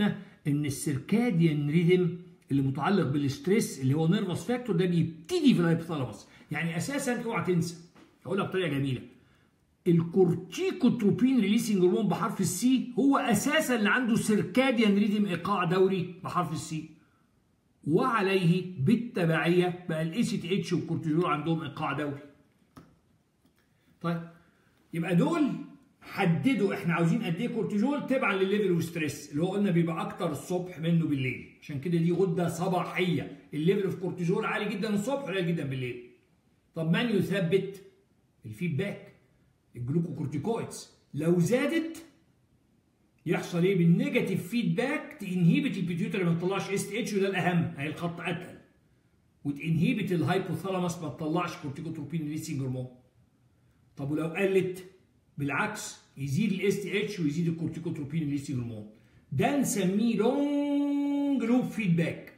ان السيركاديان ريذم اللي متعلق بالستريس اللي هو نيرفس فاكتور ده بيبتدي في الهايبوثالاموس يعني اساسا اوعى تنسى اقولها بطريقه جميله الكورتيكوتروبين ريليسنج هرمون بحرف السي هو اساسا اللي عنده سيركاديان ريذم ايقاع دوري بحرف السي وعليه بالتبعيه بقى الاي سي تي اتش والكورتيزول عندهم ايقاع دوري طيب يبقى دول حددوا احنا عاوزين قد ايه كورتيزول تبعا للليفل والستريس اللي هو قلنا بيبقى اكتر الصبح منه بالليل عشان كده دي غده صباحيه الليفل اوف كورتيزول عالي جدا الصبح وقليل جدا بالليل طب من يثبت الفيدباك الجلوكوكورتيكويدز لو زادت يحصل ايه بالنيجاتيف فيدباك تنهيبت البيتيوتري ما تطلعش اس تي اتش وده الاهم هي الخط اتقل وتنهيبت الهايبوثالاموس ما تطلعش كورتيكوتروبين ريليسنج هرمون طب ولو قلت بالعكس يزيد الاس تي اتش ويزيد الكورتيكوتروبين ريليسنج هرمون ده نسميه لونج لوب فيدباك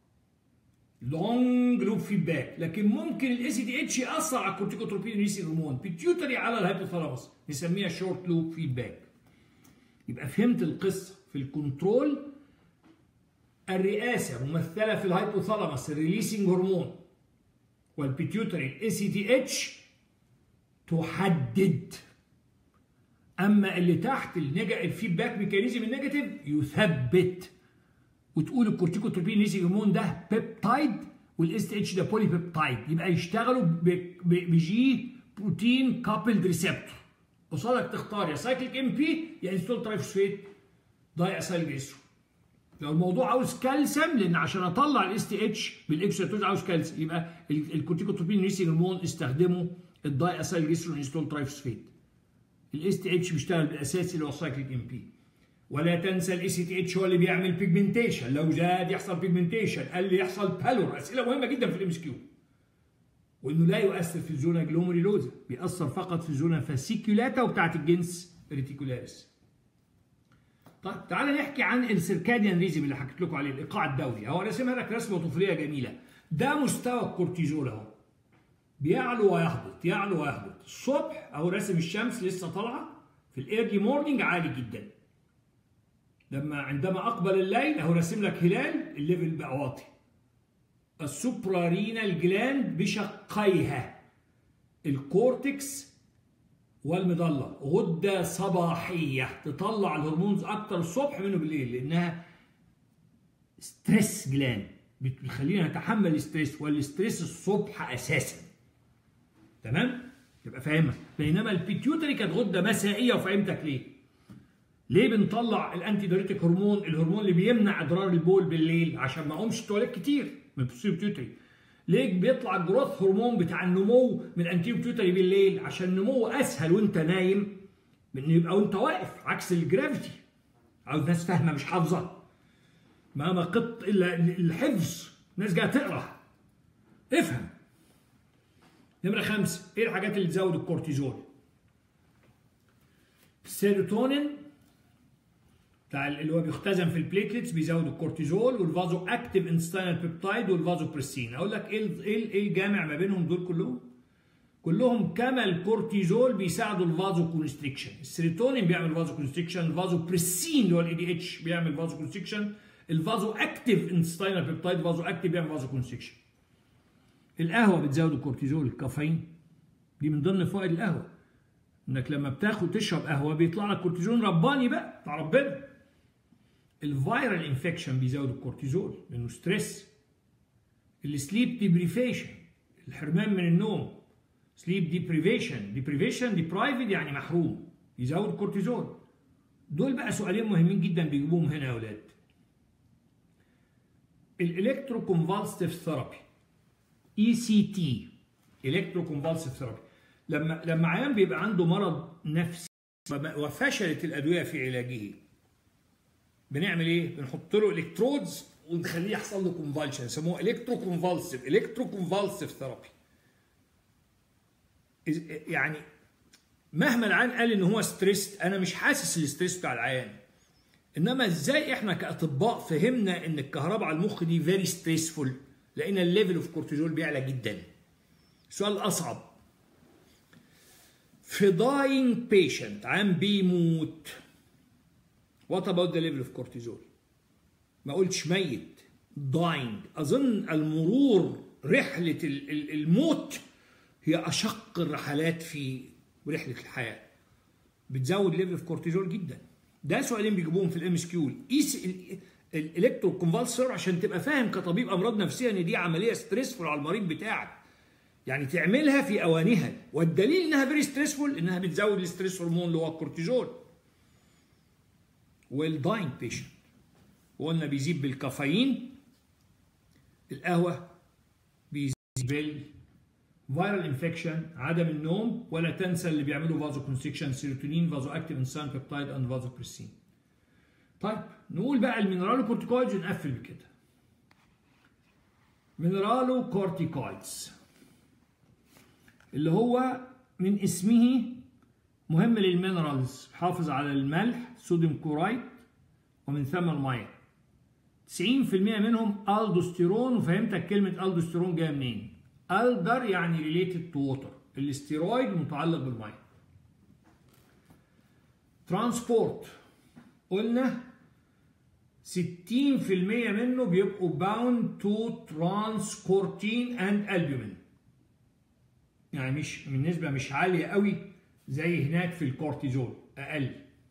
لونج لوب فيدباك لكن ممكن الاس تي اتش ياثر على الكورتيكوتروبين ريليسنج هرمون بيتيوتري على الهايبوثالاموس نسميها شورت لوب فيدباك يبقى فهمت القصه في الكنترول الرئاسه ممثله في الهايبوثالاموس الريليسنج هرمون والبيتيوتري الاي سي تي اتش تحدد اما اللي تحت النيجا الفيدباك ميكانيزم النيجاتيف يثبت وتقول الكورتيكوتروبين ريليسنج هرمون ده بيبتايد والاس تي اتش ده بولي بيبتايد يبقى يشتغلوا بجي بروتين كابلد ريسبتور قصادك تختار يا سايكليك ام بي يا انستول ترايفوسفيت داي اسايل جليسرول لو الموضوع عاوز كالسيوم لان عشان اطلع الاس تي اتش بالاكسيتوز عاوز كالسيوم يبقى الكورتيكوتروبين ريسنج هرمون استخدموا الداي اسايل جليسرول انستول ترايفوسفيت الاس تي اتش بيشتغل بالاساسي اللي هو السايكليك ام بي ولا تنسى الاي سي تي اتش هو اللي بيعمل بيجمنتيشن لو زاد يحصل بيجمنتيشن قل يحصل بالور اسئله مهمه جدا في الام اس كيو وانه لا يؤثر في الزونا جلوميريلوزا بيأثر فقط في الزونا فاسيكولاتا وبتاعت الجنس ريتيكولاريس طيب تعالى نحكي عن السيركاديان ريزم اللي حكيت لكم عليه الايقاع الدوري اهو راسمها لك رسمه طفوليه جميله ده مستوى الكورتيزول اهو بيعلو ويهبط يعلو ويهبط الصبح اهو راسم الشمس لسه طالعه في الايرلي مورنينج عالي جدا لما عندما اقبل الليل اهو راسم لك هلال الليفل بقى واطي السوبرارينال جلاند بشقيها الكورتكس والمظله غده صباحيه تطلع الهرمونز اكتر الصبح منه بالليل لانها ستريس جلاند بتخلينا نتحمل الستريس والستريس الصبح اساسا تمام تبقى فاهمها بينما البيتيوتري كانت غده مسائيه وفهمتك ليه ليه بنطلع الانتي دايريتيك هرمون الهرمون اللي بيمنع ادرار البول بالليل عشان ما اقومش تواليت كتير من البوستيريو بيتيوتري ليه بيطلع الجروث هرمون بتاع النمو من الانتيريو بيتيوتري بالليل عشان النمو اسهل وانت نايم من انه يبقى وانت واقف عكس الجرافيتي عاوز ناس فاهمه مش حافظه ما ما قط الا الحفظ ناس جايه تقرا افهم نمرة خمسة ايه الحاجات اللي تزود الكورتيزول السيروتونين بتاع اللي هو بيختزن في البليتلتس بيزود الكورتيزول والفازو اكتيف انستانال بيبتايد والفازو بريسين اقول لك ايه ايه الجامع ما بينهم دول كلهم كلهم كما الكورتيزول بيساعدوا الفازو كونستريكشن السيروتونين بيعمل فازو كونستريكشن الفازو بريسين اللي هو الاي دي اتش بيعمل فازو كونستريكشن الفازو اكتيف انستانال بيبتايد فازو اكتيف بيعمل فازو كونستريكشن القهوه بتزود الكورتيزول الكافيين دي من ضمن فوائد القهوه انك لما بتاخد تشرب قهوه بيطلع لك كورتيزون رباني بقى بتاع ربنا الفيرال انفكشن بيزود الكورتيزول لانه ستريس السليب ديبريفيشن الحرمان من النوم سليب ديبريفيشن ديبريفيشن ديبرايفد يعني محروم يزود الكورتيزول دول بقى سؤالين مهمين جدا بيجيبوهم هنا يا اولاد الالكترو كونفالسيف ثيرابي اي سي تي الكترو كونفالسيف ثيرابي لما لما عيان بيبقى عنده مرض نفسي وفشلت الادويه في علاجه بنعمل ايه؟ بنحط له الكترودز ونخليه يحصل له كونفالشن يسموه الكترو كونفالسيف الكترو كونفالسيف ثيرابي يعني مهما العيان قال ان هو ستريس انا مش حاسس الستريس بتاع العيان انما ازاي احنا كاطباء فهمنا ان الكهرباء على المخ دي فيري ستريسفول لان الليفل اوف كورتيزول بيعلى جدا السؤال الاصعب في داينج بيشنت عم بيموت وات اباوت ذا ليفل اوف كورتيزول ما قلتش ميت dying اظن المرور رحله ال- ال- الموت هي اشق الرحلات في رحله الحياه بتزود ليفل في كورتيزول جدا ده سؤالين بيجيبوهم في الام اس كيو قيس الالكترو كونفالسر عشان تبقى فاهم كطبيب امراض نفسيه ان دي عمليه ستريسفول على المريض بتاعك يعني تعملها في اوانها والدليل انها فيري ستريسفول انها بتزود الستريس هرمون اللي هو الكورتيزول والداينج بيشنت وقلنا بيزيد بالكافيين القهوه بيزيد بال فيرال انفكشن عدم النوم ولا تنسى اللي بيعملوا فازو كونستريكشن سيروتونين فازو اكتيف انسان بيبتايد اند فازو بريسين طيب نقول بقى المينرالو كورتيكويدز ونقفل بكده مينرالو كورتيكويدز اللي هو من اسمه مهم للمينرالز حافظ على الملح صوديوم كورايد ومن ثم الميه 90% منهم الدوستيرون وفهمتك كلمه الدوستيرون جايه منين الدر يعني ريليتد تو ووتر الاستيرويد متعلق بالميه ترانسبورت قلنا 60% منه بيبقوا باوند تو ترانسكورتين اند البومين يعني مش من نسبه مش عاليه قوي زي هناك في الكورتيزول اقل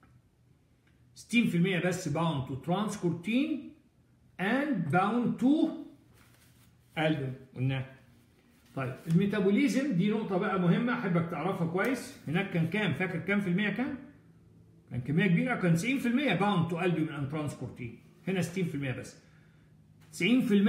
60% بس باوند تو ترانسكورتين اند باوند تو البومين قلناها طيب الميتابوليزم دي نقطة بقى مهمة أحبك تعرفها كويس هناك كان كام فاكر كام في المية كام؟ كان كمية كبيرة كان 90% باوند تو البيومين اند ترانسبورتين هنا 60% بس 90%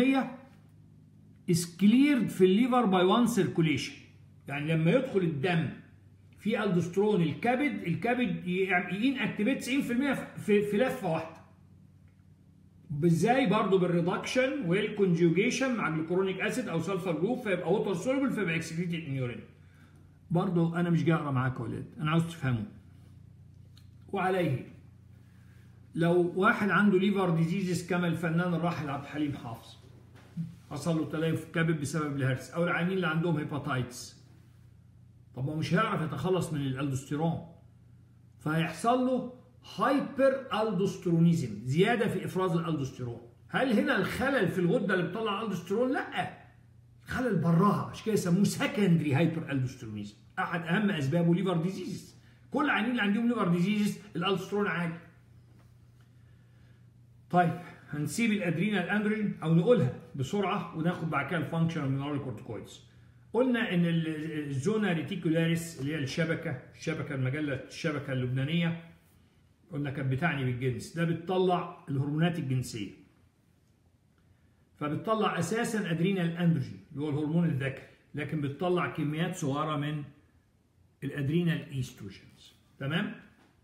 is cleared في الليفر باي وان سيركوليشن يعني لما يدخل الدم في الدوسترون الكبد الكبد يين اكتيفيت 90% في, في لفة واحدة ازاي برضه بالريدكشن والكونجوجيشن مع جلوكورونيك اسيد او سلفر جروب فيبقى ووتر سولبل فيبقى اكسكريتد ان يورين برضه انا مش جاي اقرا معاك يا ولاد انا عاوز تفهموا وعليه لو واحد عنده ليفر ديزيزز كما الفنان الراحل عبد الحليم حافظ حصل له تليف كبد بسبب الهرس او العيانين اللي عندهم هيباتايتس طب ما مش هيعرف يتخلص من الالدوستيرون فهيحصل له هايبر الدوسترونيزم زياده في افراز الالدوستيرون هل هنا الخلل في الغده اللي بتطلع الالدوستيرون لا خلل براها عشان كده يسموه سكندري هايبر الدوسترونيزم احد اهم اسبابه ليفر ديزيز كل العيانين اللي عندهم ليفر ديزيز الالدوستيرون عالي طيب هنسيب الادرينال اندروجين او نقولها بسرعه وناخد بعد كده الفانكشن من كورتيكويدز قلنا ان الزونا ريتيكولاريس اللي هي الشبكه الشبكه المجله الشبكه اللبنانيه قلنا كانت بتعني بالجنس ده بتطلع الهرمونات الجنسيه فبتطلع اساسا ادرينال اندروجين اللي هو الهرمون الذكري لكن بتطلع كميات صغيره من الادرينال ايستروجينز تمام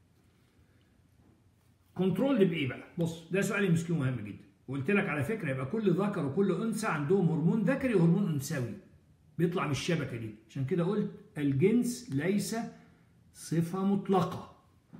كنترول بايه بقى بص ده سؤال مسكين مهم جدا وقلت لك على فكره يبقى كل ذكر وكل انثى عندهم هرمون ذكري وهرمون انثوي بيطلع من الشبكه دي عشان كده قلت الجنس ليس صفه مطلقه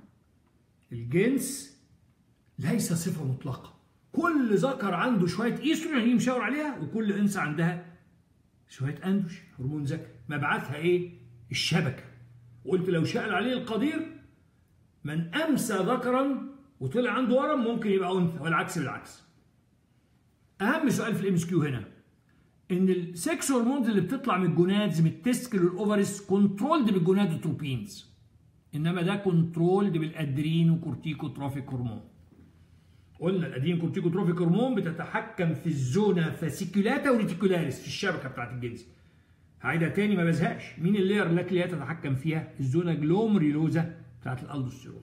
الجنس ليس صفه مطلقه كل ذكر عنده شويه ايستروجين مشاور عليها وكل انثى عندها شويه اندروجين هرمون ذكري مبعثها ايه الشبكه وقلت لو شاء عليه القدير من امسى ذكرا وطلع عنده ورم ممكن يبقى انثى والعكس بالعكس اهم سؤال في الام اس كيو هنا ان السكس هرمونز اللي بتطلع من الجونادز من التستكل والاوفرس كنترولد بالجونادوتروبينز انما ده كنترولد بالادرين وكورتيكوتروفيك هرمون قلنا الادرين كورتيكوتروفيك هرمون بتتحكم في الزونا فاسيكولاتا وريتيكولاريس في الشبكه بتاعت الجنس هعيدها تاني ما بزهقش مين اللير اللي هي تتحكم فيها الزونا جلومريلوزا بتاعت الالدوستيرون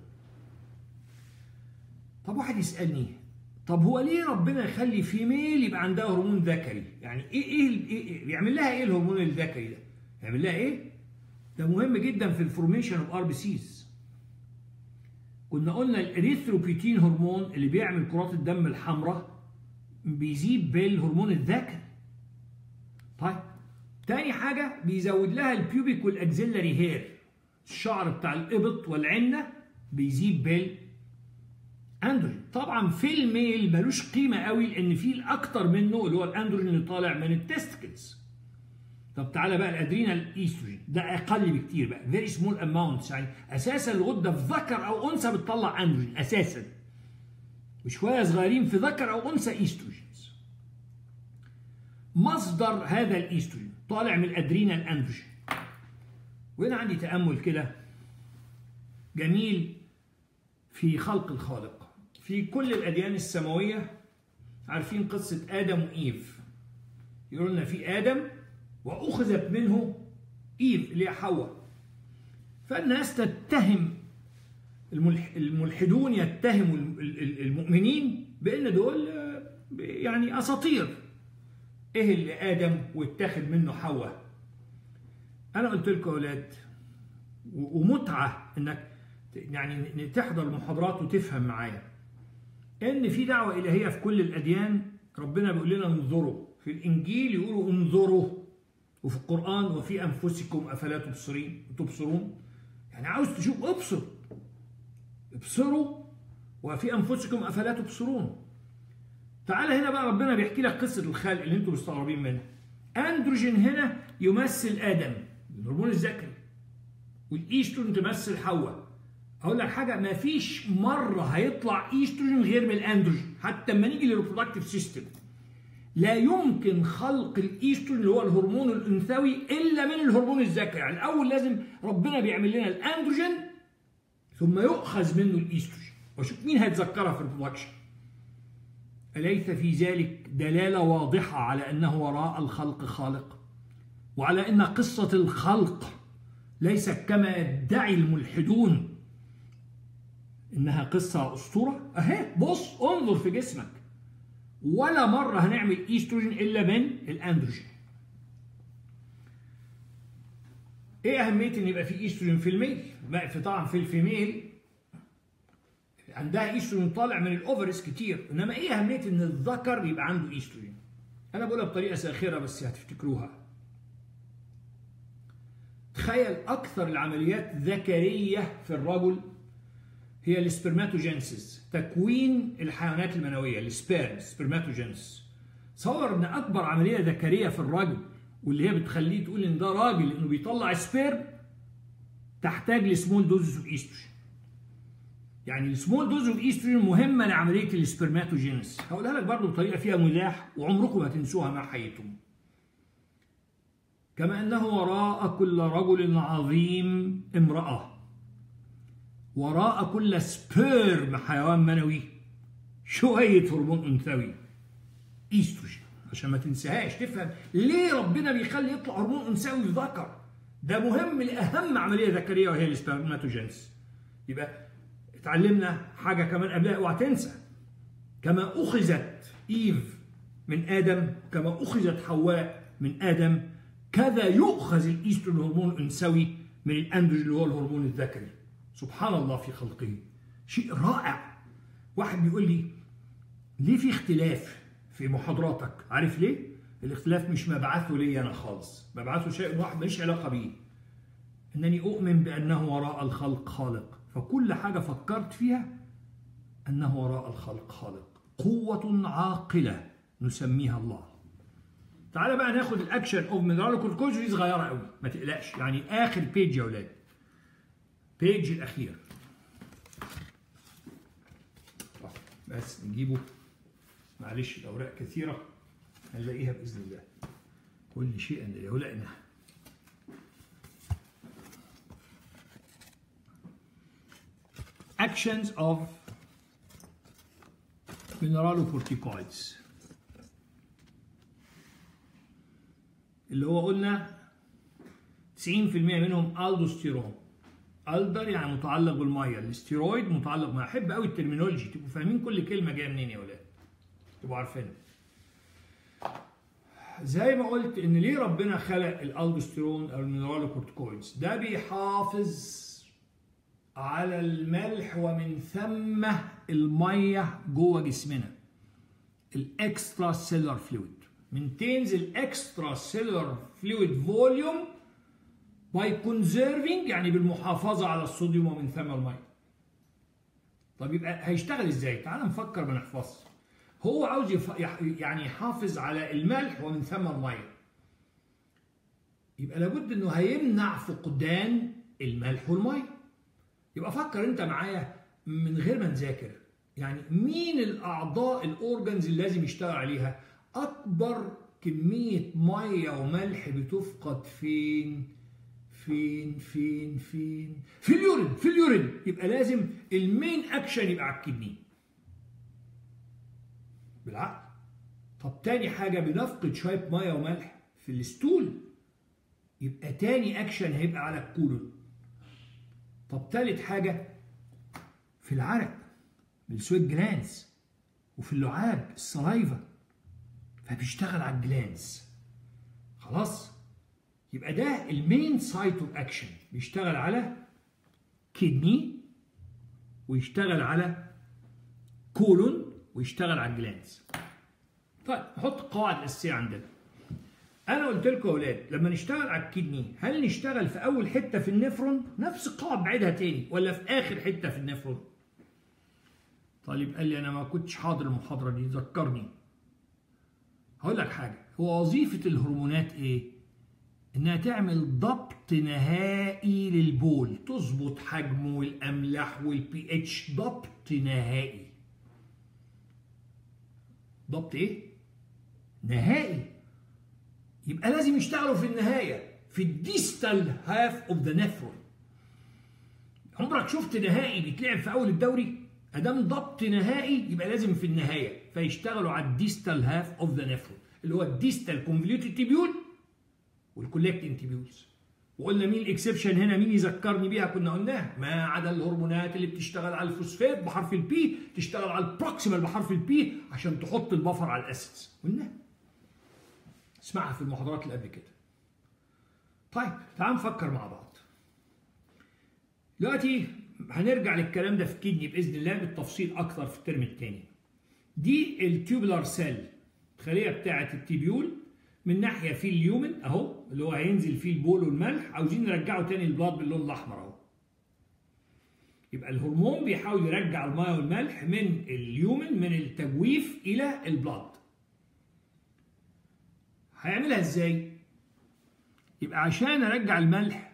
طب واحد يسالني طب هو ليه ربنا يخلي فيميل يبقى عندها هرمون ذكري يعني ايه ايه, إيه يعمل لها ايه الهرمون الذكري ده يعمل لها ايه ده مهم جدا في الفورميشن اوف ار بي سيز كنا قلنا الاريثروبيتين هرمون اللي بيعمل كرات الدم الحمراء بيزيد بالهرمون الذكري طيب تاني حاجة بيزود لها البيوبيك والاكزيلاري هير الشعر بتاع الإبط والعنة بيزيد بال اندروجين طبعا في الميل ملوش قيمة قوي لأن في الأكتر منه اللي هو الأندروجين اللي طالع من التستكلز طب تعالى بقى الادرينال ايستروجين ده اقل بكتير بقى فيري سمول اماونتس يعني اساسا الغده في ذكر او انثى بتطلع اندروجين اساسا وشويه صغيرين في ذكر او انثى ايستروجينز مصدر هذا الايستروجين طالع من الادرينال اندروجين وهنا عندي تامل كده جميل في خلق الخالق في كل الاديان السماويه عارفين قصه ادم وايف يقول لنا في ادم واخذت منه ايف اللي هي حواء فالناس تتهم الملحدون يتهموا المؤمنين بان دول يعني اساطير ايه اللي ادم واتاخد منه حواء انا قلت لكم يا اولاد ومتعه انك يعني تحضر المحاضرات وتفهم معايا ان في دعوه الهيه في كل الاديان ربنا بيقول لنا انظروا في الانجيل يقولوا انظروا وفي القران وفي انفسكم افلا تبصرين تبصرون يعني عاوز تشوف ابصر ابصروا وفي انفسكم افلا تبصرون تعال هنا بقى ربنا بيحكي لك قصه الخلق اللي انتم مستغربين منها اندروجين هنا يمثل ادم الهرمون الذكري والايستروجين تمثل حواء اقول لك حاجه ما فيش مره هيطلع ايستروجين غير من الاندروجين حتى لما نيجي للريبرودكتيف سيستم لا يمكن خلق الايستروجين اللي هو الهرمون الانثوي الا من الهرمون الذكري يعني الاول لازم ربنا بيعمل لنا الاندروجين ثم يؤخذ منه الايستروجين وشوف مين هيتذكرها في البرودكشن أليس في ذلك دلالة واضحة على أنه وراء الخلق خالق وعلى أن قصة الخلق ليست كما يدعي الملحدون إنها قصة أسطورة أهي بص انظر في جسمك ولا مرة هنعمل إيستروجين إلا من الأندروجين إيه أهمية إن يبقى في إيستروجين في الميل؟ في طبعا في الفيميل عندها ايستروجين طالع من الاوفرز كتير انما ايه اهميه ان الذكر يبقى عنده ايستروجين انا بقولها بطريقه ساخره بس هتفتكروها تخيل اكثر العمليات ذكريه في الرجل هي السبرماتوجينسيس تكوين الحيوانات المنويه السبيرم سبرماتوجينسيس تصور ان اكبر عمليه ذكريه في الرجل واللي هي بتخليه تقول ان ده راجل انه بيطلع سبيرم تحتاج لسمول دوزز اوف ايستروجين يعني السمول دوز اوف ايستروجين مهمه لعمليه السبرماتوجينس هقولها لك برضه بطريقه فيها مزاح وعمركم ما تنسوها مع حياتكم كما انه وراء كل رجل عظيم امراه وراء كل سبيرم حيوان منوي شويه هرمون انثوي ايستروجين عشان ما تنساهاش تفهم ليه ربنا بيخلي يطلع هرمون انثوي في ذكر ده مهم لاهم عمليه ذكريه وهي السبرماتوجينس يبقى اتعلمنا حاجه كمان قبلها اوعى تنسى كما اخذت ايف من ادم كما اخذت حواء من ادم كذا يؤخذ الايستروجين هرمون الانثوي من الاندروجين اللي هو الهرمون الذكري سبحان الله في خلقه شيء رائع واحد بيقول لي ليه في اختلاف في محاضراتك عارف ليه الاختلاف مش مبعثه لي انا خالص مبعثه شيء واحد ماليش علاقه بيه انني اؤمن بانه وراء الخلق خالق فكل حاجة فكرت فيها أنه وراء الخلق خالق قوة عاقلة نسميها الله تعالى بقى ناخد الاكشن اوف مينرال كورتيكوز دي صغيره قوي ما تقلقش يعني اخر بيج يا اولاد بيج الاخير بس نجيبه معلش الاوراق كثيره هنلاقيها باذن الله كل شيء يولقنا actions of mineralocorticoids اللي هو قلنا 90% منهم الدوستيرون الدر يعني متعلق بالميه الاستيرويد متعلق ما احب قوي الترمينولوجي تبقوا فاهمين كل كلمه جايه منين يا ولاد تبقوا عارفينها زي ما قلت ان ليه ربنا خلق الالدوستيرون او المينرالوكورتيكويدز ده بيحافظ على الملح ومن ثم الميه جوه جسمنا الاكسترا سيلر فلويد maintains الاكسترا سيلر فلويد فوليوم باي كونزيرفينج يعني بالمحافظه على الصوديوم ومن ثم الميه طب يبقى هيشتغل ازاي تعال نفكر ما نحفظش هو عاوز يف... يعني يحافظ على الملح ومن ثم الميه يبقى لابد انه هيمنع فقدان الملح والميه يبقى فكر انت معايا من غير ما نذاكر يعني مين الاعضاء الاورجنز اللي لازم يشتغل عليها اكبر كميه ميه وملح بتفقد فين فين فين فين في اليورين في اليورين يبقى لازم المين اكشن يبقى على الكدني بالعقل طب تاني حاجه بنفقد شويه ميه وملح في الستول يبقى تاني اكشن هيبقى على الكولون طب تالت حاجه في العرق بالسويت جلانس وفي اللعاب السلايفا فبيشتغل على الجلانس خلاص يبقى ده المين سايت اوف اكشن بيشتغل على كدني ويشتغل على كولون ويشتغل على الجلانس طيب نحط القواعد الاساسيه عندنا انا قلت لكم يا اولاد لما نشتغل على الكدني هل نشتغل في اول حته في النفرون نفس القواعد بعيدها تاني ولا في اخر حته في النفرون طالب قال لي انا ما كنتش حاضر المحاضره دي ذكرني هقول لك حاجه هو وظيفه الهرمونات ايه انها تعمل ضبط نهائي للبول تظبط حجمه والاملاح والبي اتش ضبط نهائي ضبط ايه نهائي يبقى لازم يشتغلوا في النهايه في الديستال هاف اوف ذا نفرون عمرك شفت نهائي بيتلعب في اول الدوري ادام ضبط نهائي يبقى لازم في النهايه فيشتغلوا على الديستال هاف اوف ذا نفرون اللي هو الديستال كونفوليوتد تيبيول والكولكتنج تيبيولز وقلنا مين الاكسبشن هنا مين يذكرني بيها كنا قلناها ما عدا الهرمونات اللي بتشتغل على الفوسفات بحرف البي تشتغل على البروكسيمال بحرف البي عشان تحط البفر على الاسيدز قلنا اسمعها في المحاضرات اللي قبل كده طيب تعال نفكر مع بعض دلوقتي هنرجع للكلام ده في الكدني باذن الله بالتفصيل اكثر في الترم الثاني دي التيوبولار سيل الخليه بتاعه التيبيول من ناحيه في اليومن اهو اللي هو هينزل فيه البول والملح عاوزين نرجعه تاني البلاد باللون الاحمر اهو يبقى الهرمون بيحاول يرجع الميه والملح من اليومن من التجويف الى البلاد هيعملها ازاي يبقى عشان ارجع الملح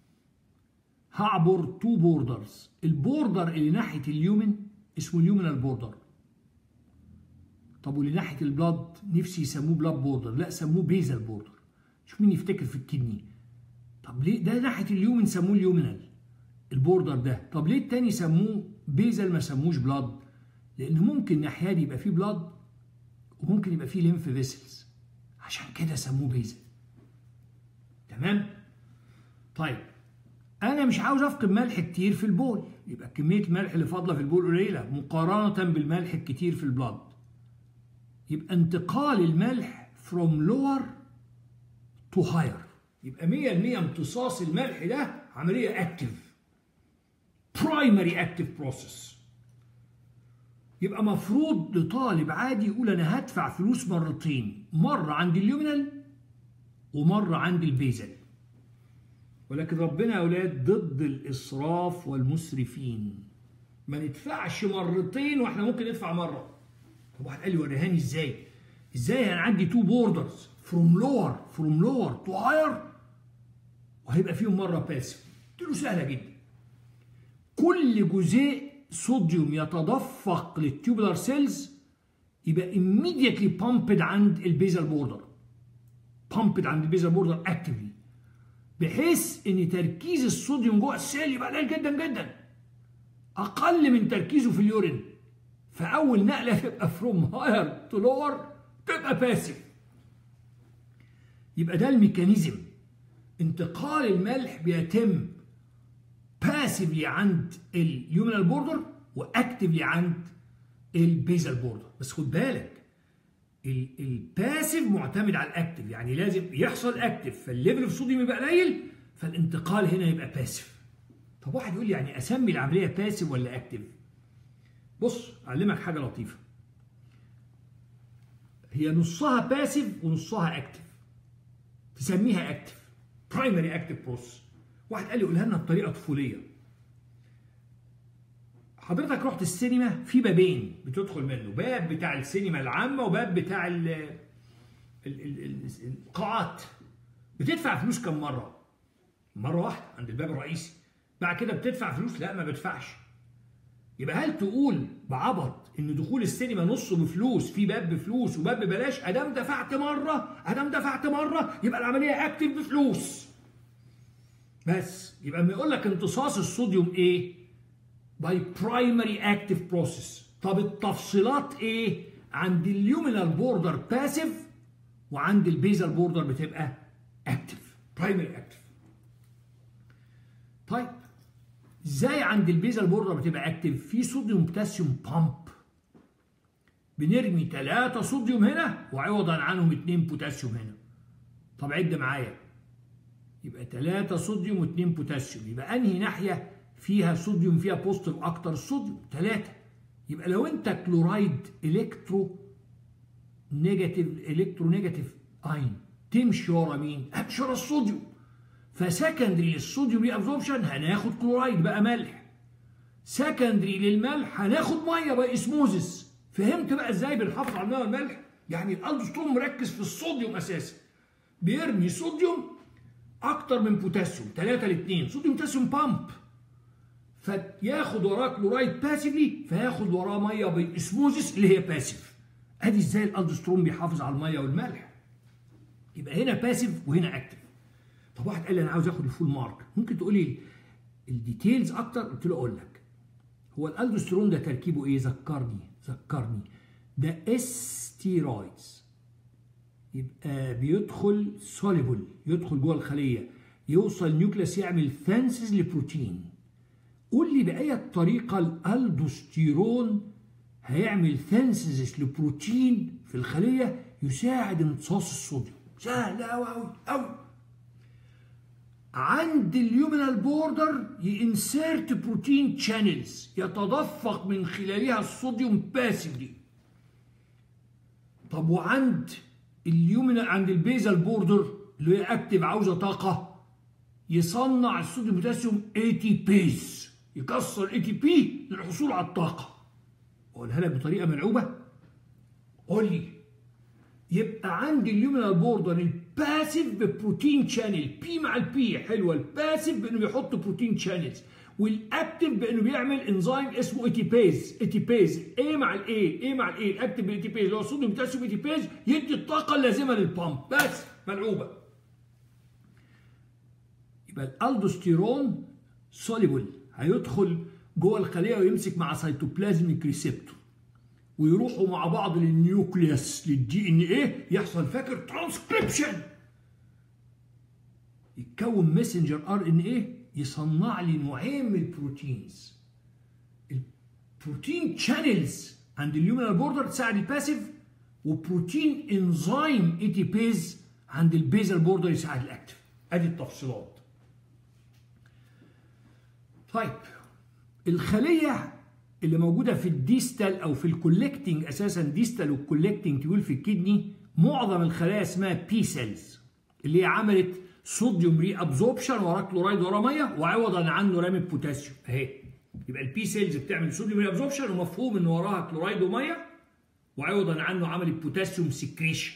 هعبر تو بوردرز البوردر اللي ناحيه اليومن اسمه اليومينال بوردر طب واللي ناحيه البلاد نفسي يسموه بلاد بوردر لا سموه بيزل بوردر شوف مين يفتكر في الكدني طب ليه ده ناحيه اليومن سموه اليومينال البوردر ده طب ليه التاني سموه بيزل ما سموش بلاد لان ممكن ناحيه دي يبقى فيه بلاد وممكن يبقى فيه ليمف فيسلز عشان كده سموه بيزل تمام طيب انا مش عاوز افقد ملح كتير في البول يبقى كميه الملح اللي فاضله في البول قليله مقارنه بالملح الكتير في البلاد يبقى انتقال الملح from lower to higher يبقى 100% امتصاص الملح ده عمليه اكتف primary active process يبقى مفروض لطالب عادي يقول انا هدفع فلوس مرتين مره عند اليومينال ومره عند البيزل ولكن ربنا يا اولاد ضد الاسراف والمسرفين ما ندفعش مرتين واحنا ممكن ندفع مره طب واحد قال لي وريهاني ازاي ازاي انا عندي تو بوردرز فروم لور فروم لور تو هاير وهيبقى فيهم مره باسف قلت له سهله جدا كل جزيء صوديوم يتدفق للتيوبولار سيلز يبقى immediately pumped عند البيزل بوردر pumped عند البيزل بوردر actively بحيث ان تركيز الصوديوم جوه السيل يبقى قليل جدا جدا اقل من تركيزه في اليورين فاول نقله تبقى فروم هاير تو لور تبقى باسف يبقى ده الميكانيزم انتقال الملح بيتم باسفلي عند اليومينال بوردر واكتفلي عند البيزل بوردر بس خد بالك الباسف معتمد على الاكتف يعني لازم يحصل اكتف فالليفل اوف صوديوم يبقى قليل فالانتقال هنا يبقى باسف طب واحد يقول لي يعني اسمي العمليه باسف ولا اكتف بص اعلمك حاجه لطيفه هي نصها باسف ونصها اكتف تسميها اكتف برايمري اكتف بروسس واحد قال لي قولها لنا بطريقه طفوليه حضرتك رحت السينما في بابين بتدخل منه باب بتاع السينما العامه وباب بتاع ال ال ال القاعات بتدفع فلوس كم مره مره واحده عند الباب الرئيسي بعد كده بتدفع فلوس لا ما بدفعش يبقى هل تقول بعبط ان دخول السينما نصه بفلوس في باب بفلوس وباب ببلاش ادام دفعت مره ادام دفعت مره يبقى العمليه اكتف بفلوس بس يبقى لما يقول لك امتصاص الصوديوم ايه باي برايمري اكتف بروسيس طب التفصيلات ايه عند اليومينال بوردر باسيف وعند البيزال بوردر بتبقى اكتف برايمري اكتف طيب ازاي عند البيزال بوردر بتبقى اكتف في صوديوم بوتاسيوم بامب بنرمي 3 صوديوم هنا وعوضا عنهم 2 بوتاسيوم هنا طب عد معايا يبقى 3 صوديوم و2 بوتاسيوم يبقى انهي ناحيه فيها صوديوم فيها بوزيتيف اكتر الصوديوم 3 يبقى لو انت كلورايد الكترو نيجاتيف الكترو نيجاتيف اين تمشي ورا مين؟ امشي ورا الصوديوم فسكندري للصوديوم ري ابزوربشن هناخد كلورايد بقى ملح سكندري للملح هناخد ميه بقى اسموزس فهمت بقى ازاي بنحافظ على الميه والملح؟ يعني الالدوسترون مركز في الصوديوم اساسا بيرمي صوديوم اكتر من بوتاسيوم 3 ل 2 صوديوم بوتاسيوم بامب فياخد وراه كلورايد باسفلي فياخد وراه ميه باسموزس اللي هي باسف ادي ازاي الالدوسترون بيحافظ على الميه والملح يبقى هنا باسف وهنا اكتف طب واحد قال لي انا عاوز اخد الفول مارك ممكن تقول لي الديتيلز اكتر قلت له اقول لك هو الالدوسترون ده تركيبه ايه ذكرني ذكرني ده استيرويدز يبقى بيدخل سوليبل يدخل جوه الخليه يوصل نيوكليس يعمل ثانسز لبروتين قول لي بأي طريقة الألدوستيرون هيعمل ثانسز لبروتين في الخلية يساعد امتصاص الصوديوم سهل أوي أوي أوي عند اليومينال بوردر ينسيرت بروتين شانلز يتدفق من خلالها الصوديوم باسفلي طب وعند اليومينال عند البيزال بوردر اللي هي اكتف عاوزه طاقه يصنع الصوديوم بوتاسيوم اي تي بيز يكسر اي تي بي للحصول على الطاقه اقولها لك بطريقه ملعوبه قول لي يبقى عندي اليومينال بوردر الباسيف ببروتين شانل بي مع البي حلوه الباسيف بانه بيحط بروتين شانلز والاكتف بانه بيعمل انزيم اسمه ايتيبيز ايتيبيز اي مع الاي اي مع الاي الاكتف بالايتيبيز اللي هو الصوديوم بوتاسيوم ايتيبيز يدي الطاقه اللازمه للبامب بس ملعوبه يبقى الالدوستيرون سوليبل هيدخل جوه الخليه ويمسك مع سيتوبلازميك ريسبتور ويروحوا مع بعض للنيوكليوس للدي ان ايه يحصل فاكر ترانسكريبشن يتكون ماسنجر ار ان ايه يصنع لي نوعين من البروتينز البروتين شانلز عند اليومينال بوردر تساعد الباسيف وبروتين انزيم اي تي بيز عند البيزال بوردر يساعد الاكتف ادي التفصيلات طيب الخليه اللي موجوده في الديستال او في الكولكتنج اساسا ديستال والكولكتنج تقول في الكدني معظم الخلايا اسمها بي سيلز اللي هي عملت صوديوم ري ابزوربشن وراه كلورايد وراه ميه وعوضا عنه رامي بوتاسيوم اهي يبقى البي سيلز بتعمل صوديوم ري ابزوربشن ومفهوم ان وراها كلورايد وميه وعوضا عنه عملت بوتاسيوم سكريشن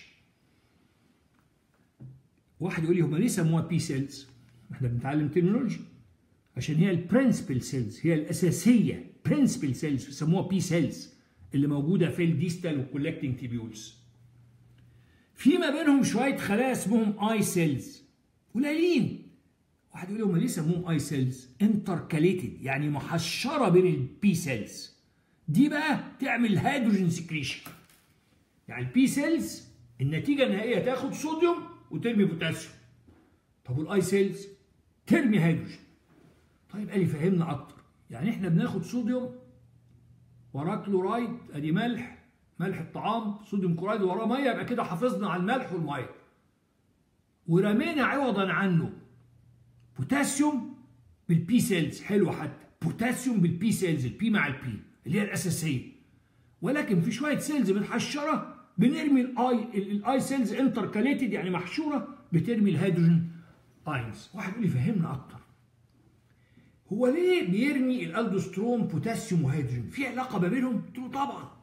واحد يقول لي هما ليه سموها بي سيلز؟ احنا بنتعلم ترمينولوجي عشان هي البرنسبل سيلز هي الاساسيه برنسبل سيلز بيسموها بي سيلز اللي موجوده في الديستال والكولكتنج تيبيولز في ما بينهم شويه خلايا اسمهم اي سيلز قليلين واحد يقول لهم ليه سموهم اي سيلز انتركاليتد يعني محشره بين البي سيلز دي بقى تعمل هيدروجين سكريشن يعني البي سيلز النتيجه النهائيه تاخد صوديوم وترمي بوتاسيوم طب والاي سيلز ترمي هيدروجين طيب قال لي فهمنا اكتر يعني احنا بناخد صوديوم وراه كلورايد ادي ملح ملح الطعام صوديوم كلورايد وراه ميه يبقى كده حافظنا على الملح والميه ورمينا عوضا عنه بوتاسيوم بالبي سيلز حلوه حتى بوتاسيوم بالبي سيلز البي مع البي اللي هي الاساسيه ولكن في شويه سيلز متحشره بنرمي الاي الاي سيلز انتركاليتد يعني محشوره بترمي الهيدروجين اينز واحد يقول لي فهمنا اكتر هو ليه بيرمي الالدوسترون بوتاسيوم وهيدروجين في علاقه ما بينهم قلت له طبعا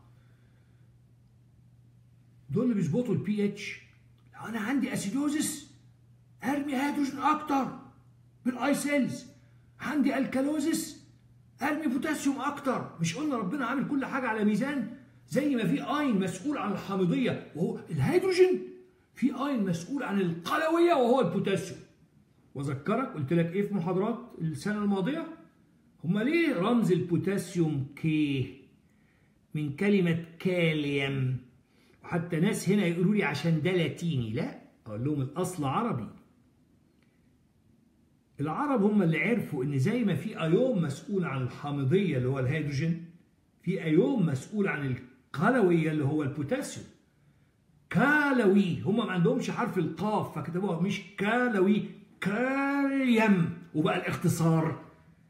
دول اللي بيظبطوا البي اتش لو انا عندي اسيدوزس ارمي هيدروجين اكتر بالاي سيلز عندي الكالوزس ارمي بوتاسيوم اكتر مش قلنا ربنا عامل كل حاجه على ميزان زي ما في اين مسؤول عن الحامضيه وهو الهيدروجين في اين مسؤول عن القلويه وهو البوتاسيوم واذكرك قلت لك ايه في محاضرات السنه الماضيه هما ليه رمز البوتاسيوم كي من كلمه كاليوم وحتى ناس هنا يقولوا لي عشان ده لاتيني لا اقول لهم الاصل عربي العرب هم اللي عرفوا ان زي ما في ايوم مسؤول عن الحامضيه اللي هو الهيدروجين في ايوم مسؤول عن القلويه اللي هو البوتاسيوم كالوي هم ما عندهمش حرف القاف فكتبوها مش كالوي كاليوم وبقى الاختصار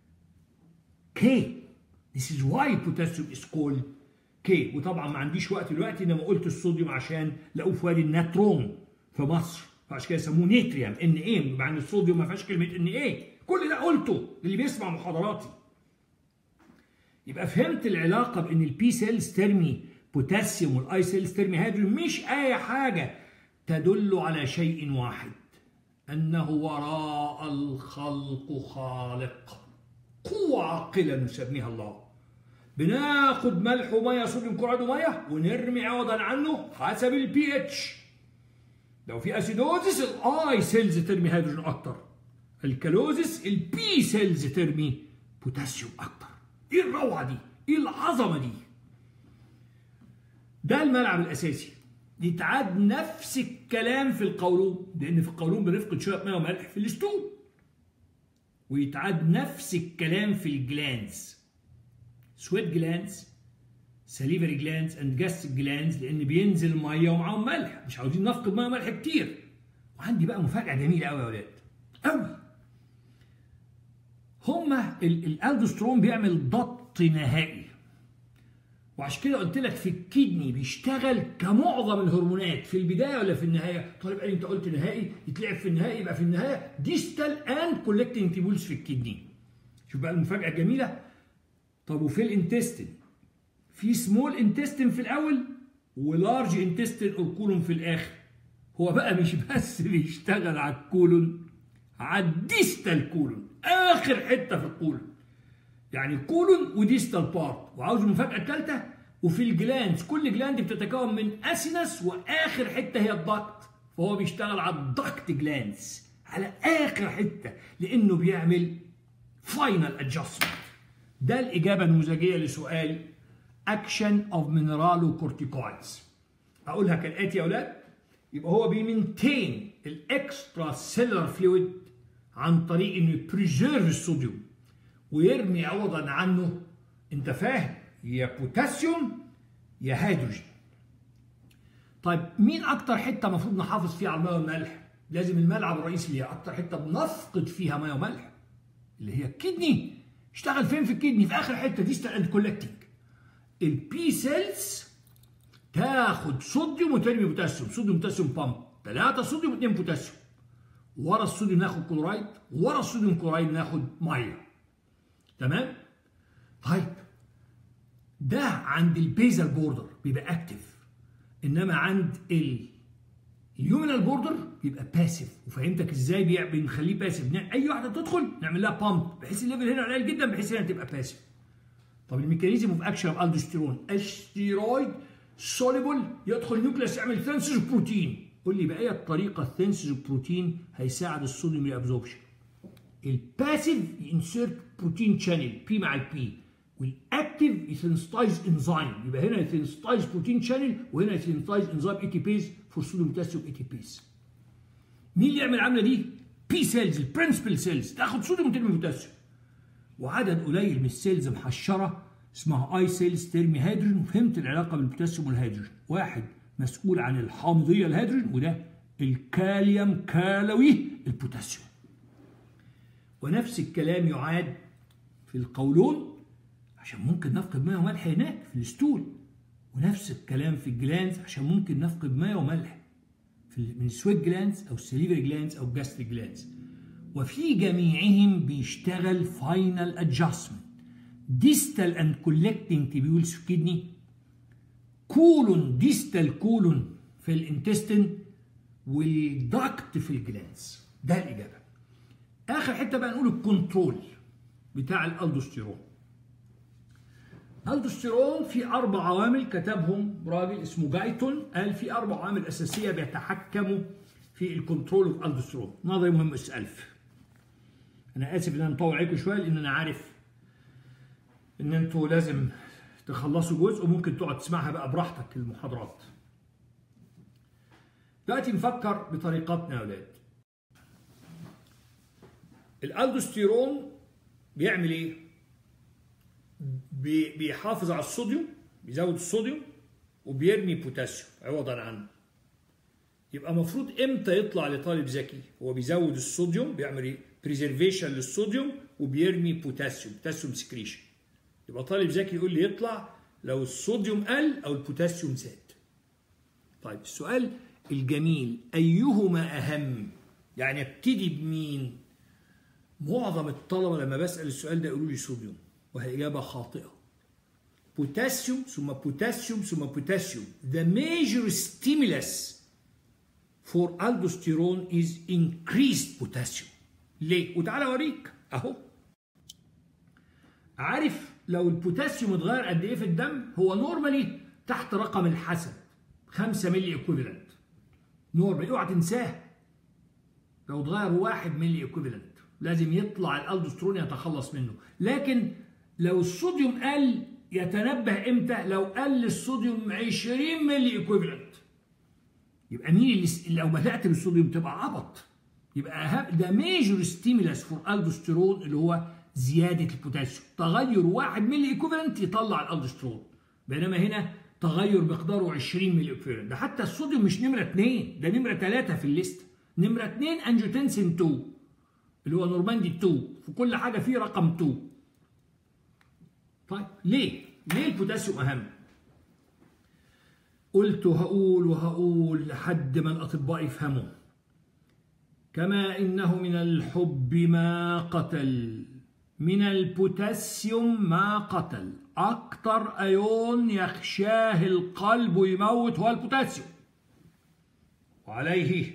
كي This is why potassium is called K وطبعا ما عنديش وقت دلوقتي انما قلت الصوديوم عشان لقوه في وادي الناترون في مصر فعشان كده سموه نيتريوم ان ايه مع ان الصوديوم ما فيهاش كلمه ان ايه كل ده قلته اللي بيسمع محاضراتي يبقى فهمت العلاقه بان البي سيلز ترمي بوتاسيوم والاي سيلز ترمي هيدروجين مش اي حاجه تدل على شيء واحد انه وراء الخلق خالق قوه عاقله نسميها الله بناخد ملح وميه صوديوم كلورايد وميه ونرمي عوضا عنه حسب البي اتش لو في اسيدوزس الاي سيلز ترمي هيدروجين اكتر الكالوزس البي سيلز ترمي بوتاسيوم اكتر ايه الروعه دي ايه العظمه دي ده الملعب الاساسي يتعاد نفس الكلام في القولون لان في القولون بنفقد شويه ميه وملح في الستول ويتعاد نفس الكلام في الجلانز سويت جلانز سليفري جلانز اند جاستريك جلانز لان بينزل ميه ومعاهم ملح مش عاوزين نفقد ميه وملح كتير وعندي بقى مفاجاه جميله قوي يا ولاد قوي هما الالدوسترون بيعمل ضبط نهائي وعشان كده قلت لك في الكدني بيشتغل كمعظم الهرمونات في البدايه ولا في النهايه؟ طالب قال لي انت قلت نهائي يتلعب في النهائي يبقى في النهايه ديستال اند كولكتنج تيبولز في الكدني. شوف بقى المفاجاه الجميله طب وفي الانتستين في سمول انتستين في الاول ولارج انتستين او كولون في الاخر. هو بقى مش بس بيشتغل على الكولون على الديستال كولون اخر حته في الكولون. يعني كولون وديستال بارت وعاوز المفاجاه الثالثه وفي الجلاندز كل جلاند بتتكون من اسينس واخر حته هي الضغط فهو بيشتغل على الضغط جلاندز على اخر حته لانه بيعمل فاينل ادجستمنت ده الاجابه النموذجيه لسؤال اكشن اوف مينرالو كورتيكويدز اقولها كالاتي يا اولاد يبقى هو بيمنتين الاكسترا سيلر فلويد عن طريق انه يبريزيرف الصوديوم ويرمي عوضا عنه انت فاهم يا بوتاسيوم يا هيدروجين طيب مين اكتر حته المفروض نحافظ فيها على الميه والملح لازم الملعب الرئيسي اللي هي اكتر حته بنفقد فيها ميه وملح اللي هي الكدني اشتغل فين في الكدني في اخر حته ديستال اند كولكتنج البي سيلز تاخد صوديوم وترمي بوتاسيوم صوديوم بوتاسيوم بامب ثلاثه صوديوم واثنين بوتاسيوم ورا الصوديوم ناخد كلورايد ورا الصوديوم كلورايد ناخد ميه تمام طيب ده عند البيزال بوردر بيبقى اكتف انما عند اليومينال بوردر بيبقى باسيف وفهمتك ازاي بنخليه باسيف اي واحده تدخل نعمل لها بامب بحيث الليفل هنا قليل جدا بحيث هنا تبقى باسيف طب الميكانيزم اوف اكشن اوف الدوستيرون الستيرويد سوليبل يدخل نيوكليس يعمل ثينسز بروتين قول لي بقى ايه الطريقه الثينسز بروتين هيساعد الصوديوم ريابزوربشن الباسيف ينسيرت بروتين شانل بي مع البي والاكتيف يسنسيتايز انزيم يبقى هنا يسنسيتايز بروتين شانل وهنا يسنسيتايز انزيم اي تي بيز فور صوديوم بوتاسيوم اي تي بيز مين اللي يعمل العمله دي؟ بي سيلز البرنسبل سيلز تاخد صوديوم وترمي بوتاسيوم وعدد قليل من السيلز محشره اسمها اي سيلز ترمي هيدروجين وفهمت العلاقه بين البوتاسيوم والهيدروجين واحد مسؤول عن الحامضيه الهيدروجين وده الكاليوم كالوي البوتاسيوم ونفس الكلام يعاد في القولون عشان ممكن نفقد ميه وملح هناك في الستول ونفس الكلام في الجلانز عشان ممكن نفقد ميه وملح في من السويت جلانز او السليفري جلانز او الجاستريك جلانز وفي جميعهم بيشتغل فاينل ادجستمنت ديستال اند كولكتنج تبيولز في الكدني كولون ديستال كولون في الانتستين والدكت في الجلانز ده الاجابه اخر حته بقى نقول الكنترول بتاع الالدوستيرون الدوستيرون في اربع عوامل كتبهم راجل اسمه جايتون قال في اربع عوامل اساسيه بيتحكموا في الكنترول اوف الدوستيرون نظري مهم اس 1000 انا اسف ان انا مطول عليكم شويه لان انا عارف ان انتوا لازم تخلصوا جزء وممكن تقعد تسمعها بقى براحتك المحاضرات دلوقتي نفكر بطريقتنا يا اولاد الالدوستيرون بيعمل ايه بي- بيحافظ على الصوديوم بيزود الصوديوم وبيرمي بوتاسيوم عوضا عنه يبقى المفروض امتى يطلع لطالب ذكي هو بيزود الصوديوم بيعمل ايه بريزرفيشن للصوديوم وبيرمي بوتاسيوم بوتاسيوم سكريشن يبقى طالب ذكي يقول لي يطلع لو الصوديوم قل او البوتاسيوم زاد طيب السؤال الجميل ايهما اهم يعني ابتدي بمين معظم الطلبه لما بسال السؤال ده يقولوا لي صوديوم وهي اجابه خاطئه بوتاسيوم ثم بوتاسيوم ثم بوتاسيوم the major stimulus for aldosterone is increased potassium ليه وتعالى اوريك اهو عارف لو البوتاسيوم اتغير قد ايه في الدم هو نورمالي تحت رقم الحسن 5 ملي ايكويفالنت نورمالي اوعى تنساه لو اتغير 1 ملي ايكويفالنت لازم يطلع الالدوسترون يتخلص منه لكن لو الصوديوم قل يتنبه امتى لو قل الصوديوم 20 ملي ايكويفالنت يبقى مين اللي لو بدات بالصوديوم تبقى عبط يبقى اهم ده ميجور ستيمولاس فور الدوستيرون اللي هو زياده البوتاسيوم تغير 1 ملي ايكوفالنت يطلع الالدوسترون بينما هنا تغير مقداره 20 ملي ايكوفالنت ده حتى الصوديوم مش نمره 2 ده نمره 3 في الليست نمره 2 انجيوتنسين 2 اللي هو نورماندي 2 في كل حاجه فيه رقم 2 طيب ليه؟ ليه البوتاسيوم اهم؟ قلت وهقول وهقول لحد ما الاطباء يفهموا كما انه من الحب ما قتل من البوتاسيوم ما قتل اكتر ايون يخشاه القلب ويموت هو البوتاسيوم وعليه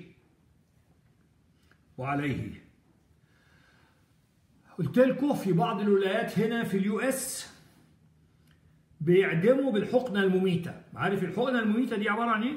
وعليه قلت لكم في بعض الولايات هنا في اليو اس بيعدموا بالحقنه المميته عارف الحقنه المميته دي عباره عن ايه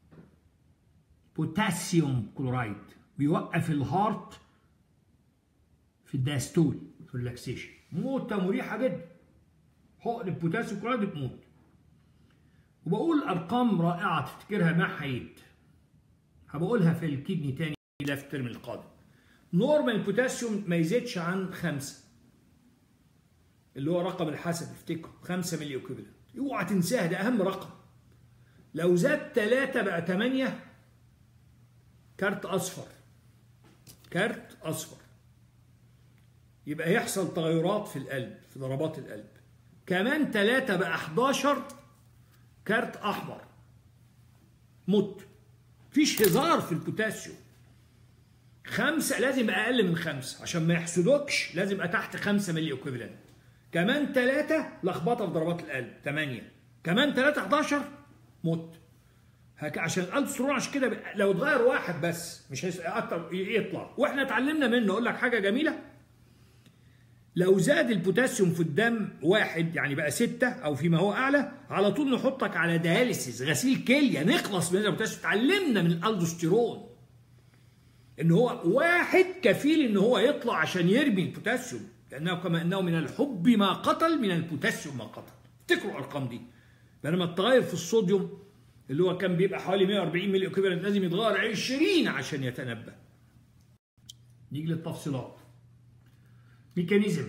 بوتاسيوم كلورايد بيوقف الهارت في الداستول في الريلاكسيشن موتة مريحة جدا حقن البوتاسيوم كلورايد بتموت وبقول أرقام رائعة تفتكرها ما حييت هبقولها في الكدني تاني ده في الترم القادم نورمال البوتاسيوم ما يزيدش عن خمسة اللي هو رقم الحسن افتكروا 5 ملي ايكوفالنت اوعى تنساها ده اهم رقم لو زاد 3 بقى 8 كارت اصفر كارت اصفر يبقى يحصل تغيرات في القلب في ضربات القلب كمان 3 بقى 11 كارت احمر مت فيش هزار في البوتاسيوم خمسة لازم يبقى أقل من خمسة عشان ما يحسدوكش لازم يبقى تحت خمسة ملي ايكوفالنت كمان ثلاثة لخبطة في ضربات القلب 8 كمان 3 11 مت هك عشان الالسترون عشان كده ب- لو اتغير واحد بس مش هيس- اكتر ي- يطلع واحنا اتعلمنا منه اقول لك حاجه جميله لو زاد البوتاسيوم في الدم واحد يعني بقى ستة او فيما هو اعلى على طول نحطك على دياليسيس غسيل كليه نخلص من البوتاسيوم اتعلمنا من الالدوستيرون ان هو واحد كفيل ان هو يطلع عشان يرمي البوتاسيوم لانه كما انه من الحب ما قتل من البوتاسيوم ما قتل افتكروا الارقام دي بينما التغير في الصوديوم اللي هو كان بيبقى حوالي 140 ملي ايكوفالنت لازم يتغير 20 عشان يتنبه نيجي للتفصيلات ميكانيزم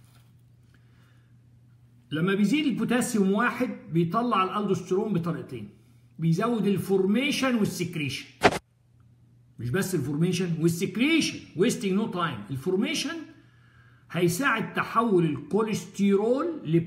لما بيزيد البوتاسيوم واحد بيطلع الالدوستيرون بطريقتين بيزود الفورميشن والسكريشن مش بس الفورميشن والسكريشن ويستنج نو تايم الفورميشن هيساعد تحول الكوليسترول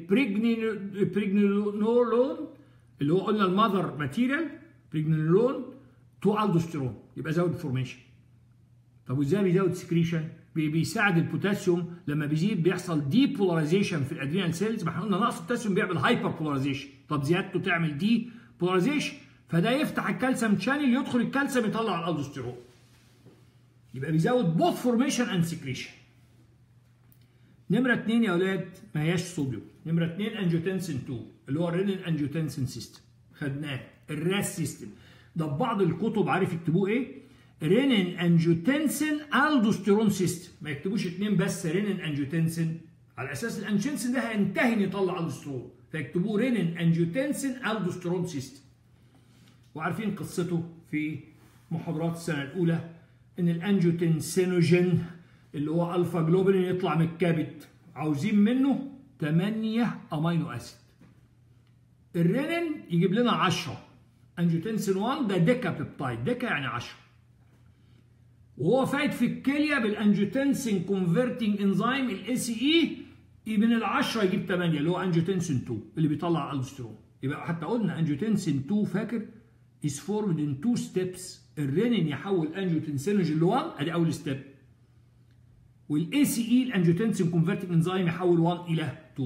لبريجنينولون اللي هو قلنا المذر ماتيريال بريجنينولون تو الدوستيرون يبقى زود الفورميشن طب وازاي بيزود سكريشن بيساعد البوتاسيوم لما بيزيد بيحصل دي بولاريزيشن في الادرينال سيلز ما احنا قلنا نقص البوتاسيوم بيعمل هايبر بولاريزيشن طب زيادته تعمل دي بولاريزيشن فده يفتح الكالسيوم شانل يدخل الكالسيوم يطلع الالدوستيرون يبقى بيزود بوث فورميشن اند سكريشن نمره 2 يا اولاد ما هياش صوديوم نمره 2 انجيوتنسين 2 اللي هو الرينين انجيوتنسين سيستم خدناه الراس سيستم ده في بعض الكتب عارف يكتبوه ايه رينين انجيوتنسين الدوستيرون سيستم ما يكتبوش اثنين بس رينين انجيوتنسين على اساس الانجيوتنسين ده هينتهي ان يطلع الدوستيرون فيكتبوه رينين انجيوتنسين الدوستيرون سيستم وعارفين قصته في محاضرات السنه الاولى ان الانجيوتنسينوجين اللي هو الفا جلوبولين يطلع من الكبد عاوزين منه 8 امينو اسيد الرينين يجيب لنا 10 انجيوتنسين 1 ده ديكا بيبتايد ديكا يعني 10 وهو فايت في الكليه بالانجيوتنسين كونفرتنج انزيم الاي سي اي من ال 10 يجيب 8 اللي هو انجيوتنسين 2 اللي بيطلع الدوستيرون يبقى حتى قلنا انجيوتنسين 2 فاكر is formed in two steps الرينين يحول انجيوتنسينوجين ل 1 ادي اول ستيب والاي سي اي الانجيوتنسين كونفرتنج انزيم يحول 1 الى 2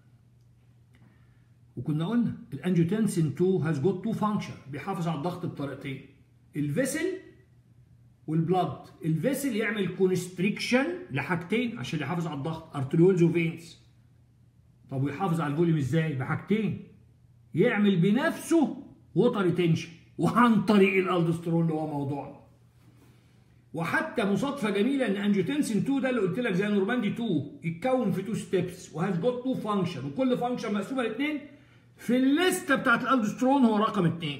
وكنا قلنا الانجيوتنسين 2 هاز جوت تو فانكشن بيحافظ على الضغط بطريقتين الفيسل والبلاد الفيسل يعمل كونستريكشن لحاجتين عشان يحافظ على الضغط ارتريولز وفينز طب ويحافظ على الفوليوم ازاي بحاجتين يعمل بنفسه ووتر ريتنشن وعن طريق الالدوسترون اللي هو موضوعنا وحتى مصادفه جميله ان انجيوتنسين 2 ده اللي قلت لك زي نورماندي 2 يتكون في 2 ستيبس وهاز جوت 2 فانكشن وكل فانكشن مقسومه لاثنين في الليسته بتاعت الالدوسترون هو رقم 2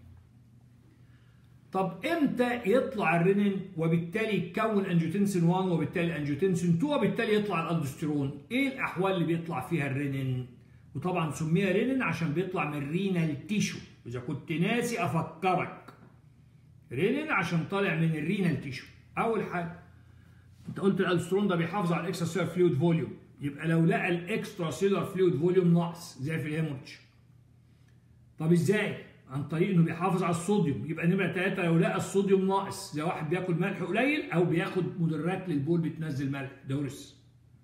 طب امتى يطلع الرينين وبالتالي يتكون انجيوتنسين 1 وبالتالي انجيوتنسين 2 وبالتالي يطلع الالدوسترون ايه الاحوال اللي بيطلع فيها الرينين وطبعا سميها رينين عشان بيطلع من رينال تيشو اذا كنت ناسي افكرك رينين عشان طالع من الرينال تيشو اول حاجه انت قلت الالسترون ده بيحافظ على الاكسترا سيلر فلويد فوليوم يبقى لو لقى الاكسترا سيلر فلويد فوليوم ناقص زي في الهيموريدج طب ازاي عن طريق انه بيحافظ على الصوديوم يبقى نمره ثلاثه لو لقى الصوديوم ناقص زي واحد بياكل ملح قليل او بياخد مدرات للبول بتنزل ملح ده ورث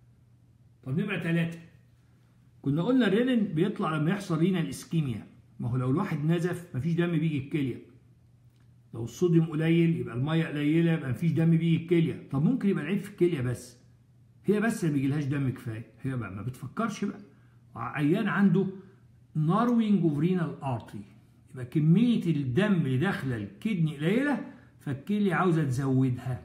طب نمره ثلاثه كنا قلنا الرينين بيطلع لما يحصل رينال اسكيميا ما هو لو الواحد نزف مفيش دم بيجي الكليه لو الصوديوم قليل يبقى الميه قليله يبقى مفيش دم بيجي الكليه طب ممكن يبقى العيب في الكليه بس هي بس اللي بيجيلهاش دم كفايه هي بقى ما بتفكرش بقى عيان عنده ناروينج اوف رينال ارتري يبقى كميه الدم اللي داخله الكدني قليله فالكليه عاوزه تزودها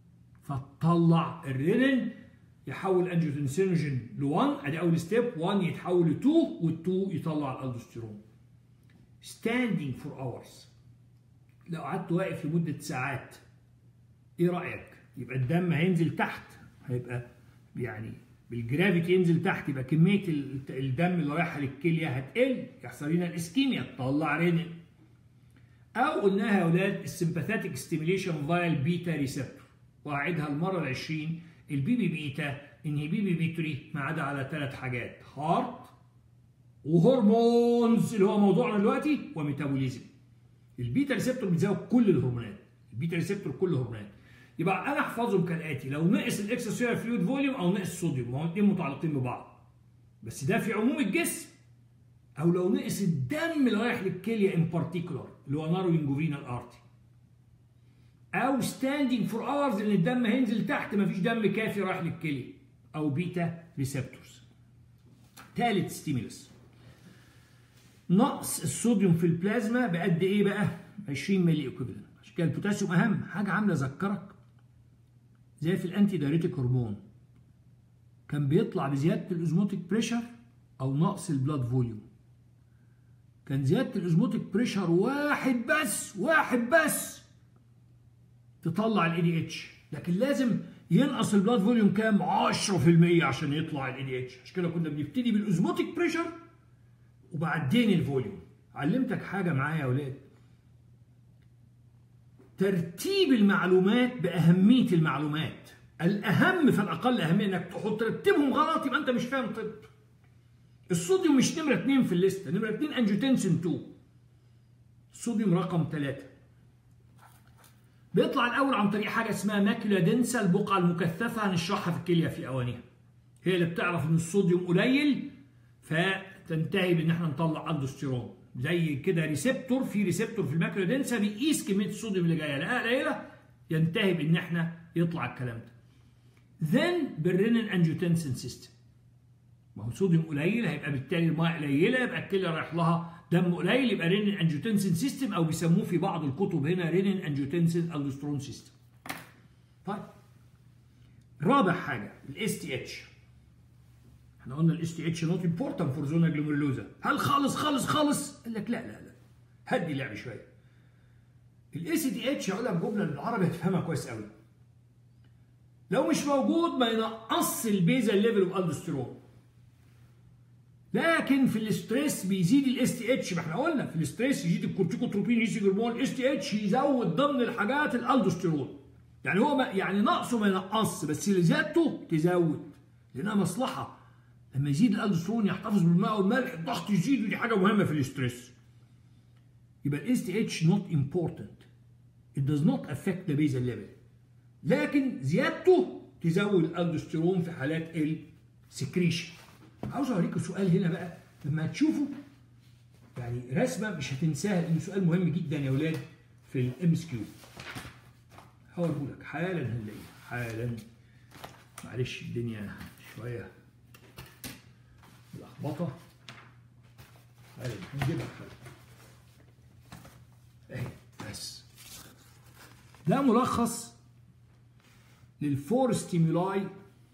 فتطلع الرينين يحول انجيوتنسينوجين ل 1 ادي اول ستيب 1 يتحول ل 2 وال2 يطلع الالدوستيرون standing for hours لو قعدت واقف لمدة ساعات ايه رأيك؟ يبقى الدم هينزل تحت هيبقى يعني بالجرافيتي ينزل تحت يبقى كمية الدم اللي رايحة للكلية هتقل يحصل لنا الاسكيميا تطلع رينين أو قلناها يا أولاد السمباثيتك ستيميليشن فايا البيتا ريسبتور وأعيدها المرة العشرين البي بي بيتا انهبي بيتري ما عدا على ثلاث حاجات هارت وهرمونز اللي هو موضوعنا دلوقتي وميتابوليزم البيتا ريسبتور بتزود كل الهرمونات البيتا ريسبتور كل الهرمونات يبقى انا احفظهم كالاتي لو نقص الاكسترا فلويد فوليوم او نقص الصوديوم ما هو الاثنين متعلقين ببعض بس ده في عموم الجسم او لو نقص الدم اللي رايح للكليه ان بارتيكولار اللي هو ناروينج رينال ارتي او ستاندينج فور اورز ان الدم هينزل تحت مفيش دم كافي رايح للكليه او بيتا ريسبتورز ثالث ستيمولس نقص الصوديوم في البلازما بقد ايه بقى 20 ملي ايكوفالنت عشان كده البوتاسيوم اهم حاجه عامله ذكرك زي في الانتي دايريتيك هرمون كان بيطلع بزياده الاوزموتيك بريشر او نقص البلاد فوليوم كان زياده الاوزموتيك بريشر واحد بس واحد بس تطلع الاي دي اتش لكن لازم ينقص البلاد فوليوم كام 10% عشان يطلع الاي دي اتش عشان كده كنا بنبتدي بالاوزموتيك بريشر وبعدين الفوليوم علمتك حاجه معايا يا ولاد ترتيب المعلومات باهميه المعلومات الاهم فالاقل اهميه انك تحط ترتبهم غلط يبقى انت مش فاهم طب الصوديوم مش نمره 2 في الليسته نمره 2 انجيوتنسين 2 الصوديوم رقم 3 بيطلع الاول عن طريق حاجه اسمها ماكيولا دنسا البقعه المكثفه هنشرحها في الكليه في اوانيها هي اللي بتعرف ان الصوديوم قليل فتنتهي بان احنا نطلع الدوستيرون زي كده ريسبتور في ريسبتور في الماكيولا دنسا بيقيس كميه الصوديوم اللي جايه لقاها قليله ينتهي بان احنا يطلع الكلام ده ذن بالرينين انجيوتنسين سيستم ما هو صوديوم قليل هيبقى بالتالي الميه قليله يبقى الكلى رايح لها دم قليل يبقى رينين انجيوتنسين سيستم او بيسموه في بعض الكتب هنا رينين انجيوتنسين الدوسترون سيستم طيب رابع حاجه الاس تي اتش احنا قلنا الاس تي اتش نوت امبورتنت فور زونا جلوميرولوزا هل خالص خالص خالص قال لك لا لا لا هدي اللعب شويه الاس تي اتش هقول لك جمله بالعربي هتفهمها كويس قوي لو مش موجود ما ينقص البيزا ليفل اوف الدوستيرون لكن في الاستريس بيزيد الاس تي اتش ما احنا قلنا في الاستريس يزيد الكورتيكوتروبين يزيد هرمون الاس تي اتش يزود ضمن الحاجات الالدوستيرون يعني هو ما يعني نقصه ما ينقص بس اللي زيادته تزود لانها مصلحه لما يزيد الالدوستيرون يحتفظ بالماء والملح الضغط يزيد ودي حاجه مهمه في الاستريس يبقى الاس تي اتش نوت امبورتنت it does not affect the basal level لكن زيادته تزود الالدوستيرون في حالات السكريشن عاوز اوريكم سؤال هنا بقى لما هتشوفوا يعني رسمه مش هتنساها لانه سؤال مهم جدا يا اولاد في الام اس كيو هوريه لك حالا هنلاقيه حالا معلش الدنيا شويه ملخبطه حالا هنجيبها حالا اهي بس ده ملخص للفور ستيمولاي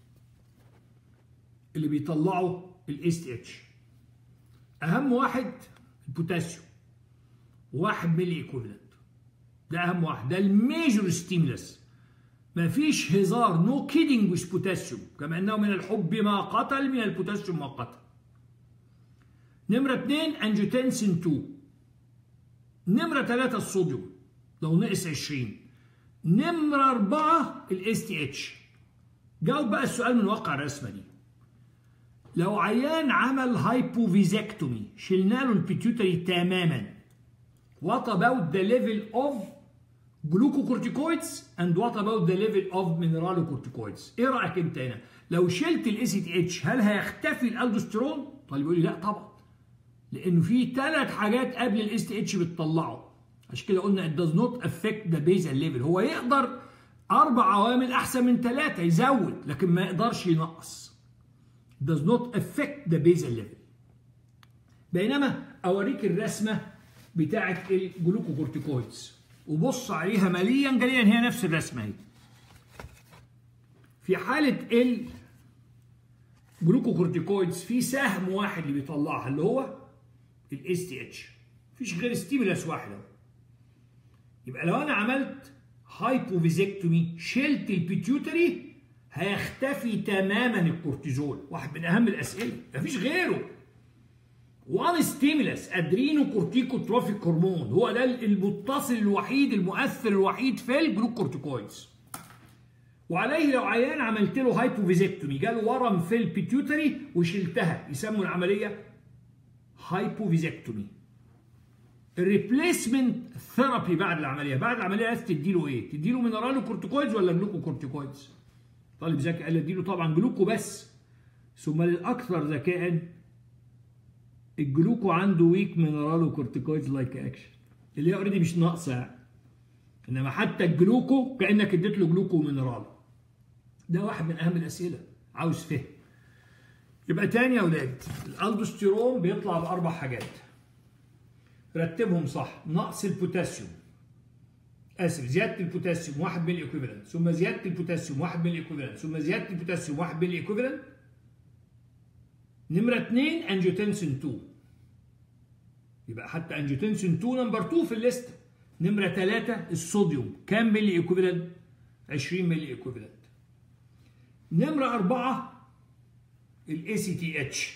اللي بيطلعوا الاس تي اتش اهم واحد البوتاسيوم واحد ملي ايكوفالنت ده اهم واحد ده الميجور ستيمولس مفيش هزار نو كيدنج ويز بوتاسيوم كما انه من الحب ما قتل من البوتاسيوم ما قتل نمرة 2 انجيوتنسين 2 نمرة 3 الصوديوم لو نقص 20 نمرة أربعة الاس تي اتش جاوب بقى السؤال من واقع الرسمة دي لو عيان عمل هايبوفيزكتومي شلنا له البيتيوتري تماما what about the level of glucocorticoids and what about the level of mineralocorticoids ايه رايك انت هنا لو شلت الاي سي تي اتش هل هيختفي الالدوستيرون طالب يقول لي لا طبعا لانه في ثلاث حاجات قبل الاس تي اتش بتطلعه عشان كده قلنا it does not affect the basal level هو يقدر اربع عوامل احسن من ثلاثه يزود لكن ما يقدرش ينقص does not affect the basal level بينما اوريك الرسمه بتاعه الجلوكوكورتيكويدز وبص عليها مليا جليا هي نفس الرسمه اهي في حاله الجلوكوكورتيكويدز في سهم واحد اللي بيطلعها اللي هو الاس تي اتش مفيش غير ستيمولاس واحد اهو يبقى لو انا عملت هايبوفيزكتومي شلت البيتيوتري هيختفي تماما الكورتيزول واحد من اهم الاسئله مفيش غيره وان ستيمولاس ادرينو كورتيكو تروفيك هرمون هو ده المتصل الوحيد المؤثر الوحيد في الجلوكورتيكويدز وعليه لو عيان عملت له هايبوفيزكتومي جاله ورم في البيتيوتري وشلتها يسموا العمليه هايبوفيزكتومي الريبليسمنت ثيرابي بعد العمليه بعد العمليه عايز تديله ايه تديله مينرالو كورتيكويدز ولا جلوكو كورتيكويدز طالب ذكي قال اديله طبعا جلوكو بس ثم للاكثر ذكاء الجلوكو عنده ويك مينرالو كورتيكويدز لايك اكشن اللي هي اوريدي مش ناقصه يعني انما حتى الجلوكو كانك اديت له جلوكو مينرالو ده واحد من اهم الاسئله عاوز فهم يبقى تاني يا اولاد الالدوستيرون بيطلع باربع حاجات رتبهم صح نقص البوتاسيوم اسف زياده البوتاسيوم 1 ملي ايكوفالنت ثم زياده البوتاسيوم 1 ملي ايكوفالنت ثم زياده البوتاسيوم 1 ملي ايكوفالنت نمره 2 انجيوتنسين 2 يبقى حتى انجيوتنسين 2 نمبر 2 في الليست نمره 3 الصوديوم كام ملي ايكوفالنت 20 ملي ايكوفالنت نمره 4 الاي سي تي اتش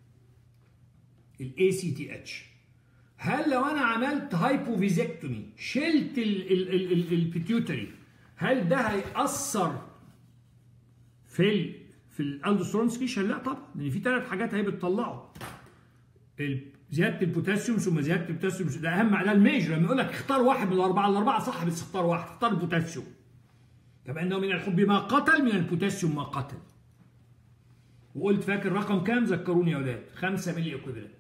الاي سي تي اتش هل لو انا عملت هايبوفيزكتومي شلت البيتيوتري هل ده هيأثر في ال في الالدوسترون سكيشن؟ لا طبعا لان في ثلاث حاجات هي بتطلعوا زياده البوتاسيوم ثم زياده البوتاسيوم ده اهم ده الميجر لما يقول لك اختار واحد من الاربعه الاربعه صح بس اختار واحد اختار البوتاسيوم كما انه من الحب ما قتل من البوتاسيوم ما قتل وقلت فاكر رقم كام ذكروني يا اولاد 5 ملي ايكوفالنت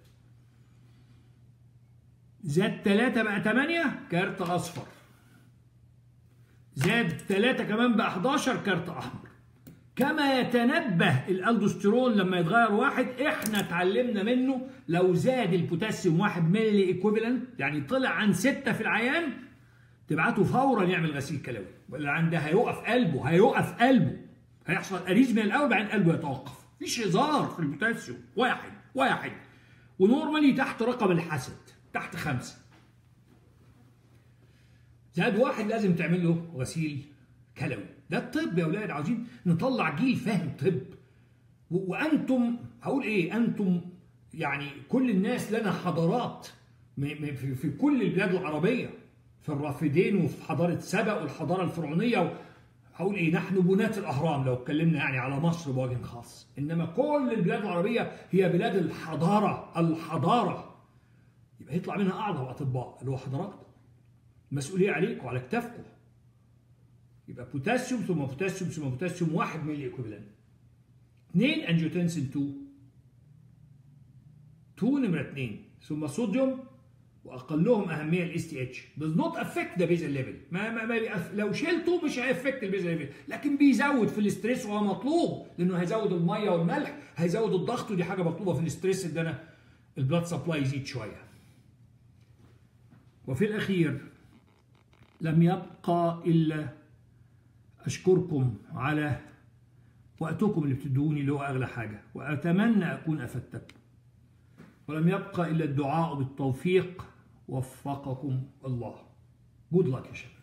زاد 3 بقى 8 كارت اصفر زاد 3 كمان بقى 11 كارت احمر كما يتنبه الالدوستيرون لما يتغير واحد احنا اتعلمنا منه لو زاد البوتاسيوم 1 ملي ايكوفالنت يعني طلع عن 6 في العيان تبعته فورا يعمل غسيل كلوي اللي عنده هيوقف قلبه هيوقف قلبه هيحصل اريزميا الاول بعدين قلبه يتوقف مفيش هزار في البوتاسيوم واحد واحد ونورمالي تحت رقم الحسد تحت خمسه زاد واحد لازم تعمل له غسيل كلوي ده الطب يا اولاد عاوزين نطلع جيل فاهم طب وانتم هقول ايه انتم يعني كل الناس لنا حضارات في كل البلاد العربيه في الرافدين وفي حضاره سبأ والحضاره الفرعونيه هقول ايه نحن بناة الاهرام لو اتكلمنا يعني على مصر بوجه خاص انما كل البلاد العربيه هي بلاد الحضاره الحضاره يبقى يطلع منها اعظم اطباء اللي هو حضراتكم المسؤوليه عليكم وعلى كتافكم يبقى بوتاسيوم ثم بوتاسيوم ثم بوتاسيوم 1 ملي ايكوفالنت 2 انجيوتنسين 2 2 نمره 2 ثم صوديوم واقلهم اهميه الاس تي اتش does not affect the basal level ما, ما, ما لو شلته مش هيفكت البيزل ليفل لكن بيزود في الاستريس وهو مطلوب لانه هيزود الميه والملح هيزود الضغط ودي حاجه مطلوبه في الاستريس ان انا البلاد سبلاي يزيد شويه وفي الاخير لم يبقى الا اشكركم على وقتكم اللي بتدوني اللي هو اغلى حاجه واتمنى اكون افدتكم ولم يبقى الا الدعاء بالتوفيق وفقكم الله جود لك يا شباب